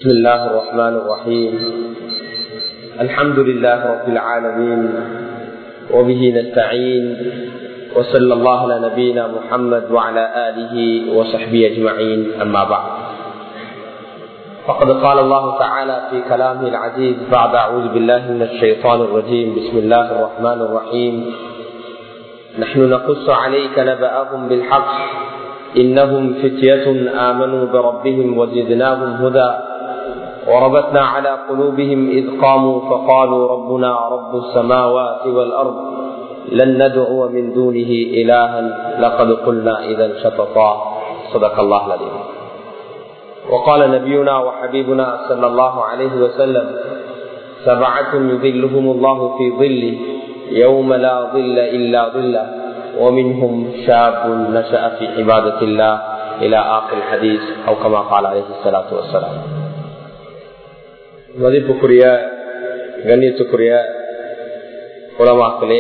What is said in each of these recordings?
بسم الله الرحمن الرحيم الحمد لله رب العالمين وبه نستعين وصلى الله على نبينا محمد وعلى آله وصحبه أجمعين أما بعد فقد قال الله تعالى في كلامه العزيز بعد أعوذ بالله من الشيطان الرجيم بسم الله الرحمن الرحيم نحن نقص عليك نبأهم بالحق إنهم فتية آمنوا بربهم وزدناهم هدى وربتنا على قلوبهم إذ قاموا فقالوا ربنا رب السماوات والأرض لن ندعو من دونه إلها لقد قلنا إذا شططا صدق الله العظيم وقال نبينا وحبيبنا صلى الله عليه وسلم سبعة يظلهم الله في ظله يوم لا ظل إلا ظله ومنهم شاب نشأ في عبادة الله إلى آخر الحديث أو كما قال عليه الصلاة والسلام மதிப்புக்குரிய கண்ணியத்துக்குரிய உலமாக்களே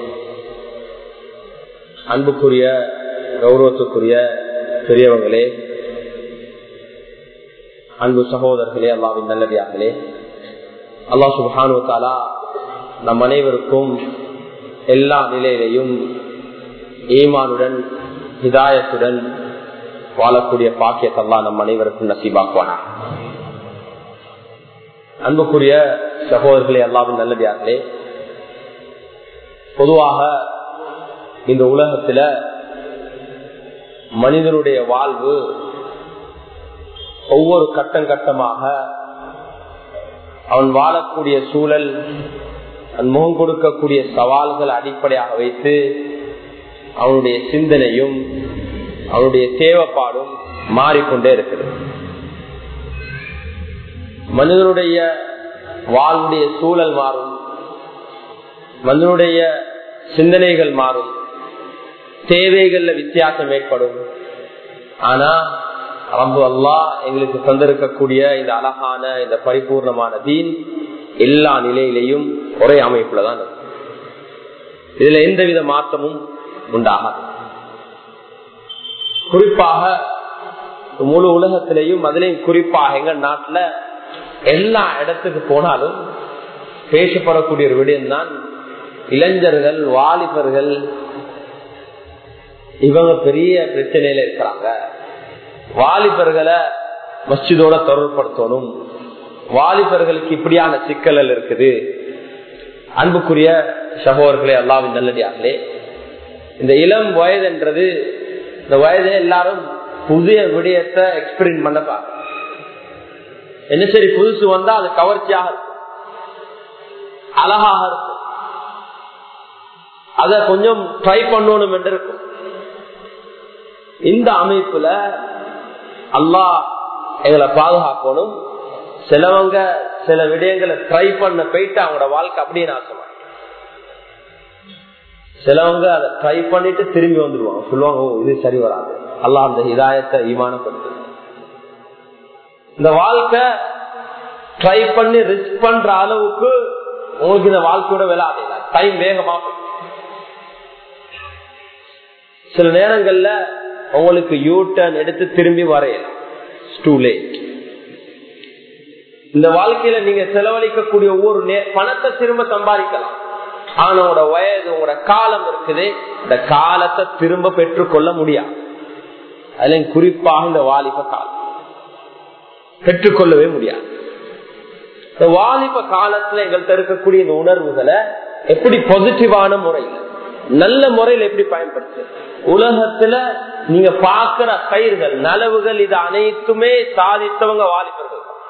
அன்புக்குரிய கௌரவத்துக்குரிய பெரியவங்களே அன்பு சகோதரர்களே அல்லாவின் நல்லடியார்களே அல்லா சுபானுவத்தாலா நம் அனைவருக்கும் எல்லா நிலையிலையும் ஈமானுடன் ஹிதாயத்துடன் வாழக்கூடிய பாக்கியத்தெல்லாம் நம் அனைவருக்கும் நசீபாக்குவானா அன்புக்குரிய சகோதரர்களே அல்லாவின் நல்லதார்களே பொதுவாக இந்த உலகத்துல மனிதனுடைய வாழ்வு ஒவ்வொரு கட்டம் கட்டமாக அவன் வாழக்கூடிய சூழல் முகம் கொடுக்கக்கூடிய சவால்கள் அடிப்படையாக வைத்து அவனுடைய சிந்தனையும் அவனுடைய தேவைப்பாடும் மாறிக்கொண்டே இருக்கிறது மனிதனுடைய வாழ்வுடைய சூழல் மாறும் மனிதனுடைய சிந்தனைகள் மாறும் தேவைகள்ல வித்தியாசம் ஏற்படும் ஆனா ரம்பு அல்லா எங்களுக்கு தந்திருக்கக்கூடிய இந்த அழகான இந்த பரிபூர்ணமான தீன் எல்லா நிலையிலையும் ஒரே அமைப்புல தான் இதுல எந்தவித மாற்றமும் உண்டாகாது குறிப்பாக முழு உலகத்திலையும் அதுலயும் குறிப்பாக எங்க நாட்டுல எல்லா இடத்துக்கு போனாலும் பேசப்படக்கூடிய ஒரு விடயம் தான் இளைஞர்கள் வாலிபர்கள் இவங்க பெரிய பிரச்சனையில இருக்கிறாங்க வாலிபர்களை மஸ்ஜிதோட தொடர்படுத்தணும் வாலிபர்களுக்கு இப்படியான சிக்கல்கள் இருக்குது அன்புக்குரிய சகோதரர்களே அல்லாவின் நல்லடியார்களே இந்த இளம் வயதுன்றது இந்த வயதை எல்லாரும் புதிய விடயத்தை எக்ஸ்பீரியன்ஸ் பண்ண பார்க்க என்ன சரி புதுசு வந்தா அது கவர்ச்சியாக இருக்கும் அழகாக இருக்கும் அத கொஞ்சம் ட்ரை பண்ணணும் என்று இருக்கும் இந்த அமைப்புல அல்லாஹ் எங்களை பாதுகாக்கணும் சிலவங்க சில விடயங்களை ட்ரை பண்ண போயிட்டு அவங்களோட வாழ்க்கை அப்படியே நாசமா சிலவங்க அதை ட்ரை பண்ணிட்டு திரும்பி வந்துடுவாங்க சொல்லுவாங்க ஓ இது சரி வராது அல்லா அந்த இதாயத்தை ஈமானப்படுத்து இந்த வாழ்க்கை ட்ரை பண்ணி ரிஸ்க் பண்ற அளவுக்கு உங்களுக்கு இந்த வாழ்க்கையோட விளையாடு டைம் வேகமா சில நேரங்கள்ல உங்களுக்கு யூ டர்ன் எடுத்து திரும்பி வரையலாம் இந்த வாழ்க்கையில நீங்க செலவழிக்கக்கூடிய ஒவ்வொரு பணத்தை திரும்ப சம்பாதிக்கலாம் ஆனா உங்களோட வயது உங்களோட காலம் இருக்குது இந்த காலத்தை திரும்ப பெற்றுக்கொள்ள முடியாது அதுல குறிப்பாக இந்த வாலிப காலம் பெற்றுக்கொள்ளவே முடியாது இந்த வாலிப காலத்துல எங்கள்கிட்ட இருக்கக்கூடிய இந்த உணர்வுகளை எப்படி பாசிட்டிவான முறையில் நல்ல முறையில் எப்படி பயன்படுத்து உலகத்துல நீங்க பாக்குற கயிர்கள் நலவுகள் இது அனைத்துமே சாதித்தவங்க வாலிபர்கள்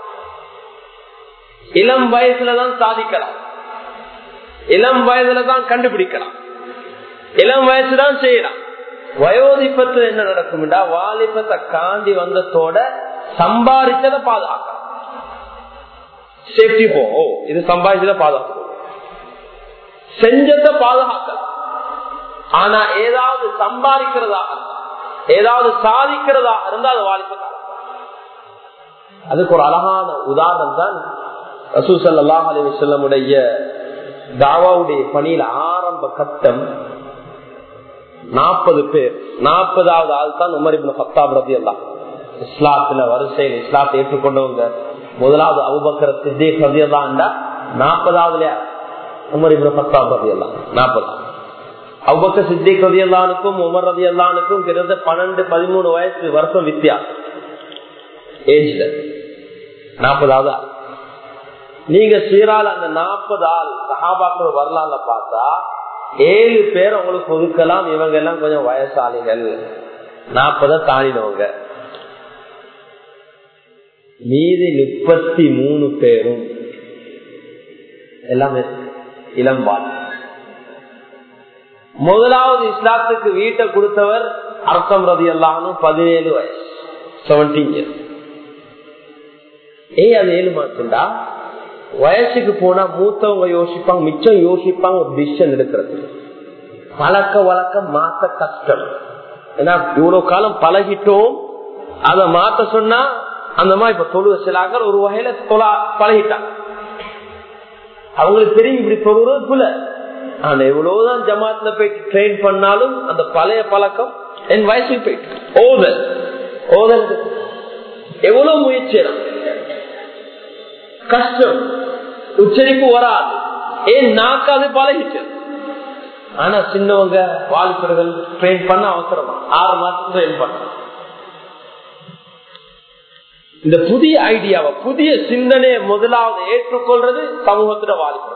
இளம் வயசுலதான் சாதிக்கலாம் இளம் வயதுலதான் கண்டுபிடிக்கலாம் இளம் வயசுதான் செய்யலாம் வயோதிப்பத்துல என்ன நடக்கும்டா வாலிபத்தை காண்டி வந்ததோட சம்பாதிச்சதை பாதுகாக்கலாம் சேஃப்டி போ இது சம்பாதிச்சதை பாதுகாக்கணும் செஞ்சதை பாதுகாக்கலாம் ஆனா ஏதாவது சம்பாதிக்கிறதா ஏதாவது சாதிக்கிறதா இருந்தா அது வாலிப காலம் அதுக்கு ஒரு அழகான உதாரணம் தான் ரசூசல்லாஹ் அலிவசல்லமுடைய தாவாவுடைய பணியில ஆரம்ப கட்டம் நாற்பது பேர் நாற்பதாவது ஆள் தான் உமர் இப்னு ஹத்தாப் ரதி அல்லா இஸ்லாத்துல வரிசையில் இஸ்லாத்தை ஏற்றுக்கொண்டவங்க முதலாவது அபுபக்கர சித்தேக் ரதியல்லாண்டா நாற்பதாவதுல உமர் இப்னு பத்தாப் ரதியல்லாம் நாற்பதாவது அவ்வக்க சித்திக் ரதி அல்லானுக்கும் உமர் ரதி அல்லானுக்கும் கிட்டத்தட்ட பன்னெண்டு பதிமூணு வயசு வருஷம் வித்தியாசம் ஏஜ்ல நாற்பதாவது ஆள் நீங்க சீரால் அந்த நாற்பது ஆள் சஹாபாக்கள் வரலாறுல பார்த்தா ஏழு பேர் உங்களுக்கு ஒதுக்கலாம் இவங்க எல்லாம் கொஞ்சம் வயசாளிகள் நாற்பதை தாண்டினவங்க மீதி முப்பத்தி மூணு பேரும் எல்லாமே இளம்பால் முதலாவது இஸ்லாத்துக்கு வீட்டை கொடுத்தவர் அர்த்தம் ரதி எல்லாரும் பதினேழு வயசு செவன்டீன் இயர்ஸ் ஏய் அது ஏழு மாசம்டா வயசுக்கு போனா மூத்தவங்க யோசிப்பாங்க மிச்சம் யோசிப்பாங்க ஒரு டிசிஷன் எடுக்கிறது பழக்க வழக்கம் மாத்த கஷ்டம் ஏன்னா இவ்வளவு காலம் பழகிட்டோம் அதை மாத்த சொன்னா அந்த மாதிரி இப்ப தொழுவ சிலாக்கள் ஒரு வகையில தொழா பழகிட்டாங்க அவங்களுக்கு தெரியும் இப்படி தொழுறது புல ஆனா எவ்வளவுதான் ஜமாத்ல போயிட்டு ட்ரெயின் பண்ணாலும் அந்த பழைய பழக்கம் என் வயசுக்கு போயிட்டு ஓதல் ஓதல் எவ்வளவு முயற்சி கஷ்டம் உச்சரிப்பு வராது ஏன் நாக்காது பழகிட்டு ஆனா சின்னவங்க வாலிபர்கள் ட்ரெயின் பண்ண அவசரமா ஆறு மாசம் ட்ரெயின் பண்ண இந்த புதிய ஐடியாவை புதிய சிந்தனையை முதலாவது ஏற்றுக்கொள்றது சமூகத்துல வாலிபர்கள்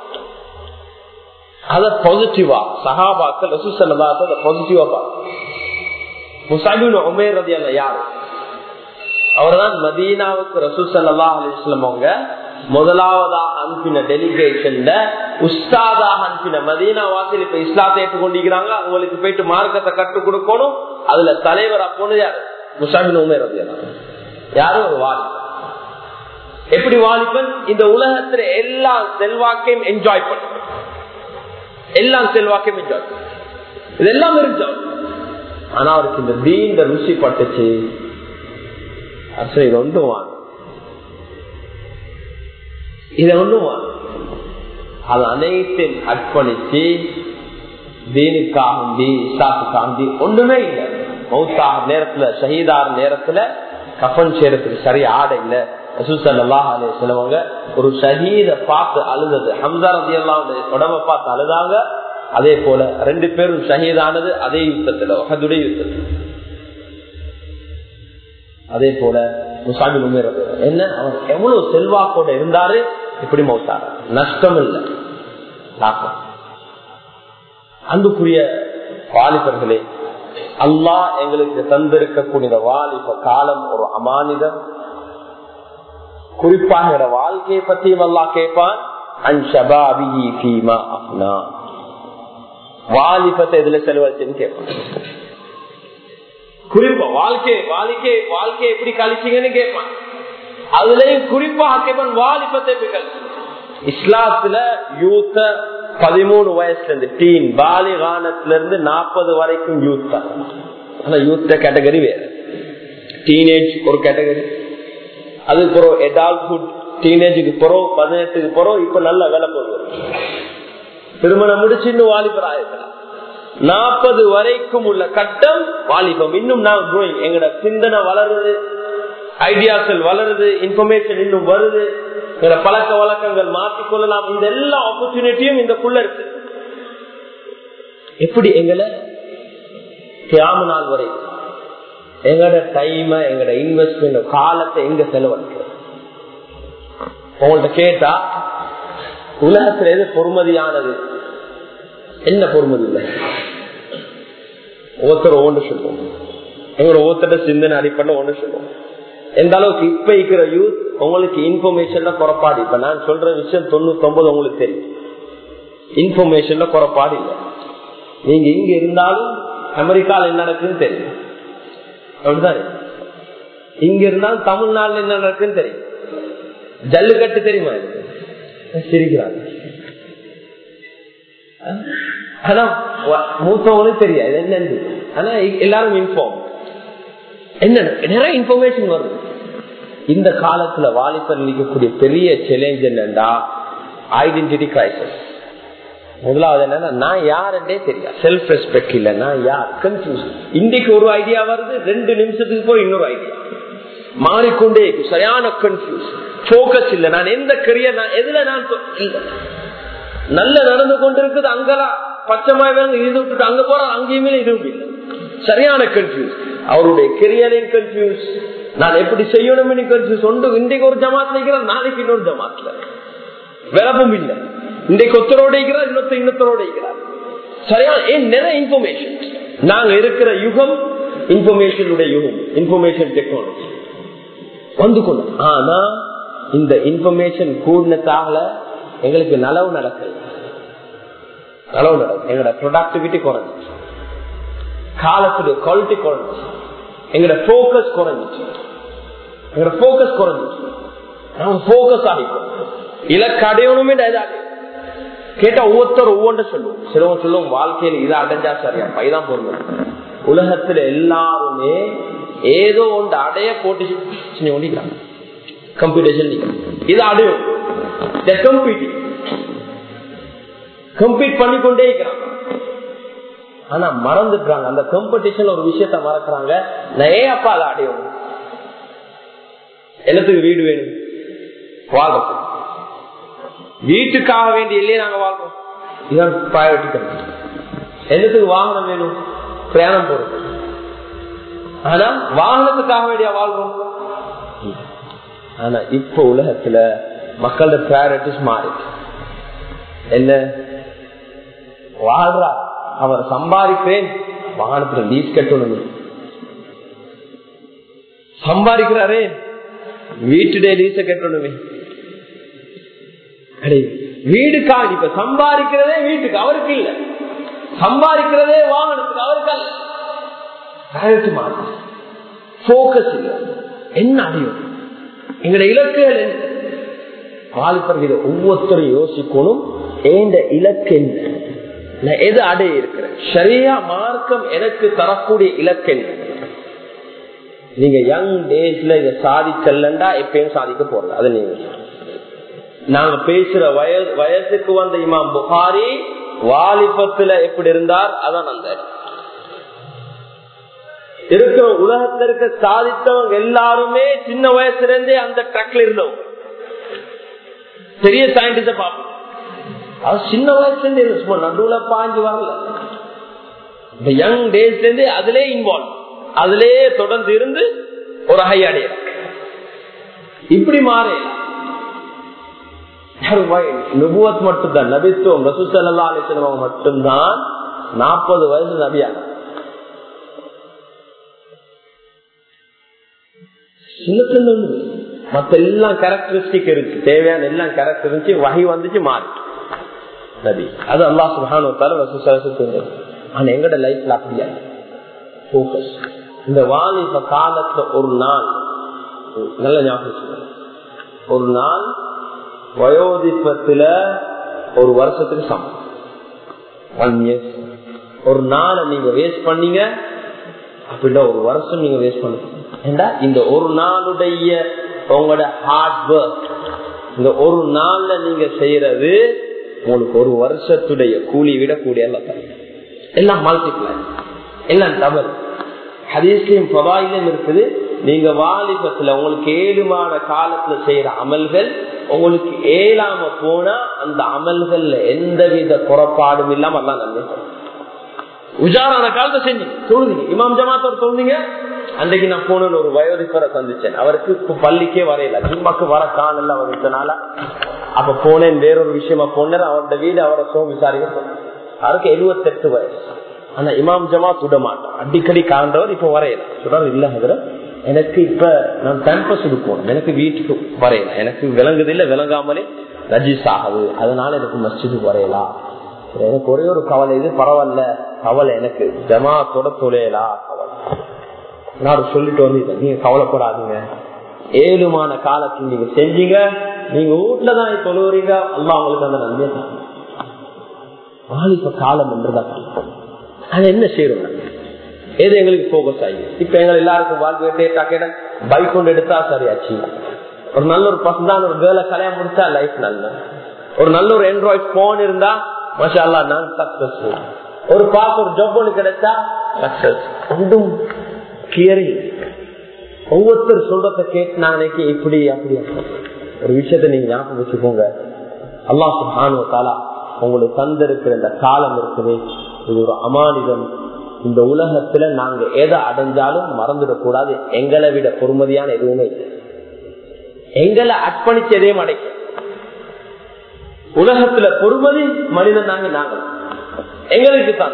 அத பாசிட்டிவா சஹாபாக்கள் ரசூசல்லாத பாசிட்டிவா பார்க்க உமேர் ரதி அல்ல யாரு அவர்தான் மதீனாவுக்கு ரசூசல்லா அலிஸ்லம் அவங்க முதலாவதாக அனுப்பின டெலிகேஷன்ல உஸ்தாதாக அனுப்பின மதீனா வாசல் இப்ப இஸ்லாத்தை ஏற்றுக்கொண்டிருக்கிறாங்க அவங்களுக்கு போயிட்டு மார்க்கத்தை கற்றுக் கொடுக்கணும் அதுல தலைவரா போனது யாரு முசாபின் உமேர் ரதி யாரும் ஒரு வாலிபன் எப்படி வாலிபன் இந்த உலகத்துல எல்லா செல்வாக்கையும் என்ஜாய் பண்ணும் எல்லாம் செல்வாக்கையும் என்ஜாய் இதெல்லாம் இருந்தோம் ஆனா அவருக்கு இந்த தீண்ட ருசி பட்டுச்சு இது ஒன்றும் வாங்க இத ஒன்றும் வாங்க அது அனைத்தையும் அர்ப்பணிச்சு தீனுக்காண்டி இஸ்லாத்துக்காண்டி ஒண்ணுமே இல்லை மௌத்தாக நேரத்துல ஷஹீதார் நேரத்துல கஃபன் சேரத்துக்கு சரி ஆடை இல்ல சிலவங்க ஒரு ஷஹீத பார்த்து அழுதது ஹம்சா ரதி எல்லாம் உடம்ப பார்த்து அழுதாங்க அதே போல ரெண்டு பேரும் ஷஹீதானது அதே யுத்தத்துல உகதுடைய யுத்தத்துல அதே போல முசாமி முன்னேறது என்ன அவர் எவ்வளவு செல்வாக்கோட இருந்தாரு இப்படி மௌத்தாரு நஷ்டம் இல்லை லாபம் அன்புக்குரிய வாலிபர்களே அல்லாஹ் எங்களுக்கு தந்திருக்கக்கூடிய வாலிப காலம் ஒரு அமானிதம் குறிப்பாக வாழ்க்கையை பற்றியும் அல்லா கேட்பான் வாலிபத்தை எதுல செலவழிச்சுன்னு கேட்பான் குறிப்பா வாழ்க்கை வாழ்க்கை வாழ்க்கையை எப்படி கழிச்சீங்கன்னு கேட்பான் அதுலயும் குறிப்பாக கேட்பான் வாலிபத்தை எப்படி கழிச்சு இஸ்லாத்துல யூத்த பதிமூணு வயசுல இருந்து டீன் பாலிகானத்துல இருந்து நாற்பது வரைக்கும் யூத் தான் ஆனா யூத்த கேட்டகரி வேற டீனேஜ் ஒரு கேட்டகரி அதுக்கு பிறகு எடால்ட்ஹுட் டீனேஜுக்கு பிறகு பதினெட்டுக்கு பிறகு இப்ப நல்ல வேலை போகுது திருமணம் முடிச்சு இன்னும் வாலிபராயிருக்கலாம் நாற்பது வரைக்கும் உள்ள கட்டம் வாலிபம் இன்னும் நான் குரோயிங் எங்கட சிந்தனை வளருது ஐடியாக்கள் வளருது இன்ஃபர்மேஷன் இன்னும் வருது எங்களோட பழக்க வழக்கங்கள் மாற்றிக்கொள்ளலாம் இந்த எல்லா ஆப்பர்ச்சுனிட்டியும் இந்தக்குள்ள இருக்கு எப்படி எங்களை தியாம நாள் வரை எங்களோட டைம் எங்களோட இன்வெஸ்ட்மெண்ட் காலத்தை எங்க செலவழிக்கிறோம் உங்கள்ட்ட கேட்டா உலகத்துல எது பொறுமதியானது என்ன பொறுமதி இல்லை ஒவ்வொருத்தர் ஒன்று சொல்லுவோம் எங்களோட ஒவ்வொருத்தர சிந்தனை அடிப்படை ஒன்று சொல்லுவோம் எந்த அளவுக்கு இப்ப இருக்கிற யூத் உங்களுக்கு இன்ஃபர்மேஷன்ல குறைப்பாடு இப்ப நான் சொல்ற விஷயம் தொண்ணூத்தி ஒன்பது உங்களுக்கு தெரியும் இன்ஃபர்மேஷன்ல குறைப்பாடு இல்லை நீங்க இங்க இருந்தாலும் அமெரிக்கால என்ன நடக்குன்னு தெரியும் அப்படிதானே இங்க இருந்தாலும் தமிழ்நாடுல என்ன நடக்குன்னு தெரியும் ஜல்லுக்கட்டு தெரியுமா சிரிக்கிறாங்க ஆனா மூத்தவங்களும் தெரியாது என்னன்னு ஆனா எல்லாரும் இன்ஃபார்ம் என்ன நிறைய இன்ஃபர்மேஷன் வருது இந்த காலத்துல வாலிபர் இருக்கக்கூடிய பெரிய சேலஞ்ச் என்னண்டா ஐடென்டிட்டி கிரைசஸ் முதலாவது என்னன்னா நான் யாருன்னே தெரியாது செல்ஃப் ரெஸ்பெக்ட் இல்ல நான் யார் கன்ஃபியூஸ் இன்னைக்கு ஒரு ஐடியா வருது ரெண்டு நிமிஷத்துக்கு போய் இன்னொரு ஐடியா மாறிக்கொண்டே இருக்கும் சரியான கன்ஃபியூஸ் போக்கஸ் இல்ல நான் எந்த கரியர் நான் எதுல நான் இல்ல நல்ல நடந்து கொண்டிருக்குது அங்கெல்லாம் பச்சைமாய் வேணும் இது விட்டுட்டு அங்க போற அங்கேயுமே இதுவும் இல்லை சரியான கன்ஃபியூஸ் அவருடைய கெரியரையும் கன்ஃபியூஸ் நான் எப்படி செய்யணும்னு கன்ஃபியூஸ் ஒன்று இன்றைக்கு ஒரு ஜமாத்துல இருக்கிறேன் நாளைக்கு இன்னொரு ஜமாத்துல விளப்பும் இல்லை இன்றைக்கு ஒத்தரோட இருக்கிறார் இன்னொருத்தர் இன்னொருத்தரோட இருக்கிறார் சரியா ஏன் நிறைய இன்ஃபர்மேஷன் நாங்க இருக்கிற யுகம் இன்ஃபர்மேஷனுடைய யுகம் இன்ஃபர்மேஷன் டெக்னாலஜி வந்து கொண்டு ஆனா இந்த இன்ஃபர்மேஷன் கூடினத்தால எங்களுக்கு நலவு நடக்கல நலவு நடக்கும் எங்களோட ப்ரொடக்டிவிட்டி குறைஞ்சிச்சு காலத்துடைய குவாலிட்டி குறைஞ்சிச்சு எங்களோட போக்கஸ் குறைஞ்சிச்சு எங்களோட போக்கஸ் குறைஞ்சிச்சு நாங்க போக்கஸ் ஆகிப்போம் இலக்கு அடையணுமே ஏதாவது கேட்டா ஒவ்வொருத்தர் ஒவ்வொன்று சொல்லுவோம் சிலவங்க சொல்லுவோம் வாழ்க்கையில இதை அடைஞ்சா சரியா பைதான் பொருள் உலகத்துல எல்லாருமே ஏதோ ஒன்று அடைய போட்டு ஓடிக்கிறாங்க கம்ப்யூட்டேஷன் இது அடையும் கம்ப்யூட்டிங் கம்ப்ளீட் பண்ணிக்கொண்டே இருக்கிறாங்க ஆனா மறந்துட்டாங்க அந்த காம்படிஷன் ஒரு விஷயத்த மறக்கிறாங்க நான் ஏன் அப்பா அதை அடையும் என்னத்துக்கு வீடு வேணும் வாழ்றது வீட்டுக்காக வேண்டிய இல்லையே நாங்க வாழ்றோம் இதான் ப்ரையாரிட்டி என்னத்துக்கு வாகனம் வேணும் பிரயாணம் போறது ஆனா வாகனத்துக்காக வேண்டிய வாழ்றோம் ஆனா இப்ப உலகத்துல மக்களோட ப்ரையாரிட்டிஸ் மாறிச்சு என்ன வாழ்றா அவர் சம்பாதிக்கிறேன் வாகனத்துல லீஸ் கட்டணும் சம்பாதிக்கிறாரே வீட்டுடைய லீஸ கட்டணுமே வீடுக்காக இப்ப சம்பாதிக்கிறதே வீட்டுக்கு அவருக்கு இல்ல சம்பாதிக்கிறதே வாகனத்துக்கு அவருக்கு அல்ல போக்கஸ் இல்ல என்ன அடையும் எங்களோட இலக்குகள் என்ன வாலிபர் இதை ஒவ்வொருத்தரும் யோசிக்கணும் ஏண்ட இலக்கு என்ன நான் எது அடைய இருக்கிறேன் சரியா மார்க்கம் எனக்கு தரக்கூடிய இலக்கு என்ன நீங்க யங் டேஸ்ல இதை சாதிச்சல்லண்டா எப்பயும் சாதிக்க போறது அது நீங்க நாங்க பேசுற வயசு வயசுக்கு வந்த இமாம் புகாரி வாலிபத்துல எப்படி இருந்தார் அதான் அந்த இருக்கிற உலகத்துல இருக்க சாதித்தவங்க எல்லாருமே சின்ன வயசுல இருந்தே அந்த ட்ரக்ல இருந்தவங்க பெரிய சயின்டிஸ்ட பார்ப்போம் அது சின்ன வயசுல இருந்து சும்மா நடுவுல பாஞ்சு வரல இந்த யங் டேஸ்ல இருந்து அதுலயே இன்வால்வ் அதுலயே தொடர்ந்து இருந்து ஒரு ஹை அடைய இப்படி மாறே நுபுவத் மட்டும்தான் நபித்துவம் ரசூசல்லா அலிசனவங்க மட்டும்தான் நாற்பது வயசு நபியாக சின்னத்துல மத்த எல்லாம் கேரக்டரிஸ்டிக் இருக்கு தேவையான எல்லாம் கேரக்டர் இருந்துச்சு வகை வந்துச்சு மாறி நபி அது அல்லா சுபானுத்தால ரசூசலசு ஆனா எங்கட லைஃப்ல அப்படியா போக்கஸ் இந்த வாலிப காலத்துல ஒரு நாள் நல்ல ஞாபகம் ஒரு நாள் வயோதிபத்துல ஒரு வருஷத்துக்கு சமம் ஒன் இயர்ஸ் ஒரு நாளை நீங்க வேஸ்ட் பண்ணீங்க அப்படின்னா ஒரு வருஷம் நீங்க வேஸ்ட் பண்ணுங்க ஏண்டா இந்த ஒரு நாளுடைய உங்களோட ஹார்ட் ஒர்க் இந்த ஒரு நாள்ல நீங்க செய்யறது உங்களுக்கு ஒரு வருஷத்துடைய கூலி விட கூடிய எல்லாம் மல்டிப்ளை எல்லாம் தவறு ஹதீஸ்லயும் பவாயிலும் இருக்குது நீங்க வாலிபத்துல உங்களுக்கு ஏழுமான காலத்துல செய்யற அமல்கள் உங்களுக்கு ஏழாம போனா அந்த அமல்கள்ல எந்தவித குறைபாடும் இல்லாம எல்லாம் நன்மை உஜாரான காலத்தை செஞ்சீங்க தொழுதீங்க இமாம் ஜமாத்தோட தொழுதீங்க அன்றைக்கு நான் போன ஒரு வயோதிபரை சந்திச்சேன் அவருக்கு இப்ப பள்ளிக்கே வரையில ஜிம்மாக்கு வர காணல அவர் இருந்தனால அப்ப போனேன் வேறொரு விஷயமா போனேன் அவரோட வீடு அவரை சோ விசாரிக்க சொன்னேன் அவருக்கு எழுபத்தெட்டு வயசு ஆனா இமாம் ஜமாத் விட மாட்டான் அடிக்கடி காண்றவர் இப்ப வரையல சொல்றாரு இல்ல அதுல எனக்கு இப்ப நான் கேம்பஸ் எடுப்போம் எனக்கு வீட்டுக்கு வரையல எனக்கு விளங்குது இல்ல விளங்காமலே ரஜிஸ் ஆகுது அதனால எனக்கு மஸ்ஜிது வரையலாம் எனக்கு ஒரே ஒரு கவலை இது பரவாயில்ல கவலை எனக்கு ஜமாத்தோட தொலையலா கவலை நான் சொல்லிட்டு வந்து நீங்க கவலைப்படாதீங்க ஏழுமான காலத்தில் நீங்க செஞ்சீங்க நீங்க வீட்டுல தான் தொழுவுறீங்க அல்லா உங்களுக்கு அந்த நன்மை தான் வாலிப காலம் என்றுதான் அது என்ன செய்யறோம் எது எங்களுக்கு போக்கஸ் ஆகி இப்ப எங்க எல்லாருக்கும் வாழ்க்கை கேட்ட பைக் கொண்டு எடுத்தா சரியாச்சு ஒரு நல்ல ஒரு பசந்தான் ஒரு கேர்ல கல்யாணம் முடிச்சா லைஃப் நல்ல ஒரு நல்ல ஒரு ஆண்ட்ராய்ட் போன் இருந்தா மஷா அல்லா நான் சக்சஸ் ஒரு பாஸ் ஒரு ஜப் ஒன்று கிடைச்சா சக்சஸ் ஒன்றும் கிளியரிங் ஒவ்வொருத்தர் சொல்றத கேட்டு நான் நினைக்க இப்படி அப்படி ஒரு விஷயத்த நீங்க ஞாபகம் வச்சுக்கோங்க அல்லாஹ் சுஹானு தாலா உங்களுக்கு தந்திருக்கிற இந்த காலம் இருக்குது இது ஒரு அமானிதம் இந்த உலகத்துல நாங்க எதை அடைஞ்சாலும் மறந்துடக்கூடாது எங்களை விட பொறுமதியான எதுவுமே இல்லை எங்களை அர்ப்பணிச்சு எதையும் அடைக்க உலகத்துல பொறுமதி மனிதன் நாங்க நாங்கள் எங்களுக்கு தான்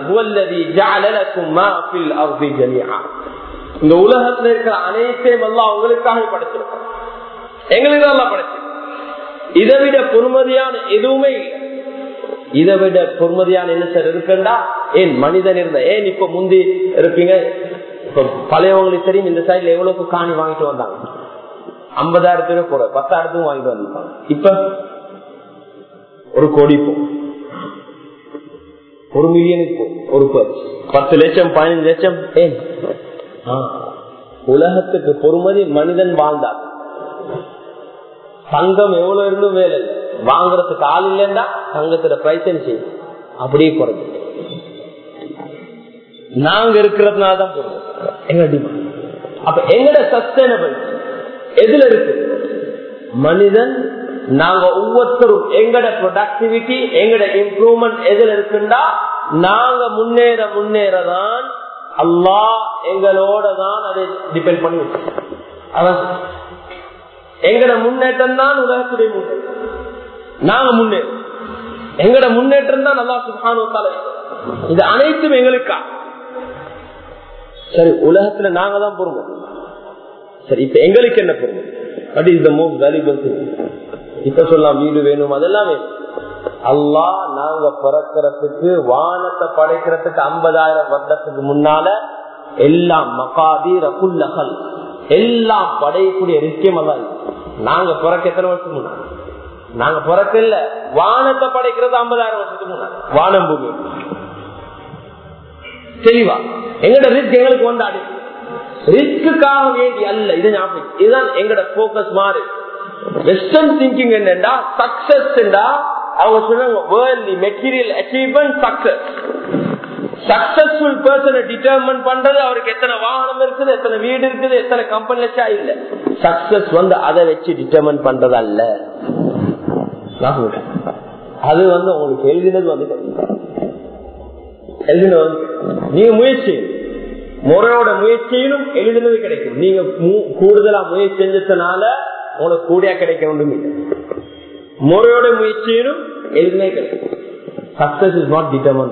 இந்த உலகத்துல இருக்கிற அனைத்தையும் எல்லாம் அவங்களுக்காக படைச்சிருக்கோம் எங்களுக்கு எல்லாம் படைச்சு இதை விட பொறுமதியான எதுவுமே இல்லை இதை விட பொறுமதியான என்ன சார் இருக்குண்டா ஏன் மனிதன் இருந்த ஏன் இப்ப முந்தி இருப்பீங்க இப்ப பழையவங்களுக்கு தெரியும் இந்த சைட்ல எவ்வளவுக்கு காணி வாங்கிட்டு வந்தாங்க ஐம்பதாயிரத்துக்கு கூட பத்தாயிரத்துக்கும் வாங்கிட்டு வந்திருப்பாங்க இப்ப ஒரு கோடி போ ஒரு மில்லியனுக்கு ஒரு பத்து லட்சம் பதினஞ்சு லட்சம் ஏன் உலகத்துக்கு பொறுமதி மனிதன் வாழ்ந்தார் தங்கம் எவ்வளவு இருந்தும் வேலை இல்லை வாங்குறதுக்கு ஆள் இல்லைன்னா தங்கத்துல பிரைஸ் செய்யும் அப்படியே குறைஞ்சு நாங்க இருக்கிறதுனால தான் பொருள் எங்க டிமாண்ட் அப்ப எங்கட சஸ்டைனபிள் எதுல இருக்கு மனிதன் நாங்க ஒவ்வொருத்தரும் எங்கட ப்ரொடக்டிவிட்டி எங்கட இம்ப்ரூவ்மெண்ட் எதுல இருக்குண்டா நாங்க முன்னேற முன்னேறதான் அல்லா எங்களோட தான் அதை டிபெண்ட் பண்ணி அதான் எங்கட முன்னேற்றம் தான் உலகத்துடைய முன்னேற்றம் நாங்க முன்னேறும் எங்கட முன்னேற்றம் தான் நல்லா சுகானுத்தால இது அனைத்தும் எங்களுக்கா சரி உலகத்துல நாங்க தான் பொறுமை சரி இப்ப எங்களுக்கு என்ன பொறுமை but is the most valuable thing இப்ப சொல்லலாம் வீடு வேணும் அதெல்லாம் வேணும் அல்லா நாங்க பிறக்கிறதுக்கு வானத்தை படைக்கிறதுக்கு ஐம்பதாயிரம் வருடத்துக்கு முன்னால எல்லாம் மகாதி ரகுல்லகல் எல்லாம் படையக்கூடிய நிச்சயம் எல்லாம் நாங்க பிறக்க எத்தனை வருஷத்துக்கு முன்னாடி நாங்க பிறக்க இல்ல வானத்தை படைக்கிறது ஐம்பதாயிரம் வருஷத்துக்கு முன்னாடி வானம் பூமி தெளிவா எங்கட ரிஸ்க் எங்களுக்கு கொண்டாடி ரிஸ்க்குக்காக வேண்டி அல்ல இது ஞாபகம் இதுதான் எங்கட போக்கஸ் மாறு வெஸ்டர்ன் திங்கிங் என்னண்டா சக்சஸ் அவங்க சொன்னாங்க worldly material achievement success successful பர்சனை டிட்டர்மன் பண்றது அவருக்கு எத்தனை வாகனம் இருக்குது எத்தனை வீடு இருக்குது எத்தனை கம்பெனி வச்சா இல்ல சக்சஸ் வந்து அதை வச்சு டிட்டர்மன் பண்றது அல்ல அது வந்து உங்களுக்கு எழுதினது வந்து எழுதினது வந்து நீங்க முயற்சி முறையோட முயற்சியிலும் எழுதினது கிடைக்கும் நீங்க கூடுதலா முயற்சி செஞ்சதுனால உங்களுக்கு கூடியா கிடைக்க ஒன்றும் இல்லை முறையோட முயற்சியிலும் எழுதினே கிடைக்கும் சக்சஸ் இஸ் நாட் டிட்டர்மன்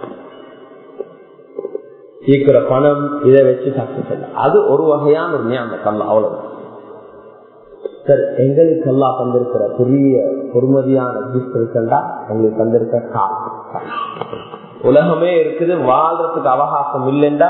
சீக்கிர பணம் இதை வச்சு சக்சஸ் இல்லை அது ஒரு வகையான ஒரு ஞாபகம் கல்லா அவ்வளவு சார் எங்களுக்கு எல்லாம் தந்திருக்கிற பெரிய பொறுமதியான கிஃப்ட் இருக்குண்டா எங்களுக்கு தந்திருக்க காலம் உலகமே இருக்குது வாழ்றதுக்கு அவகாசம் இல்லைண்டா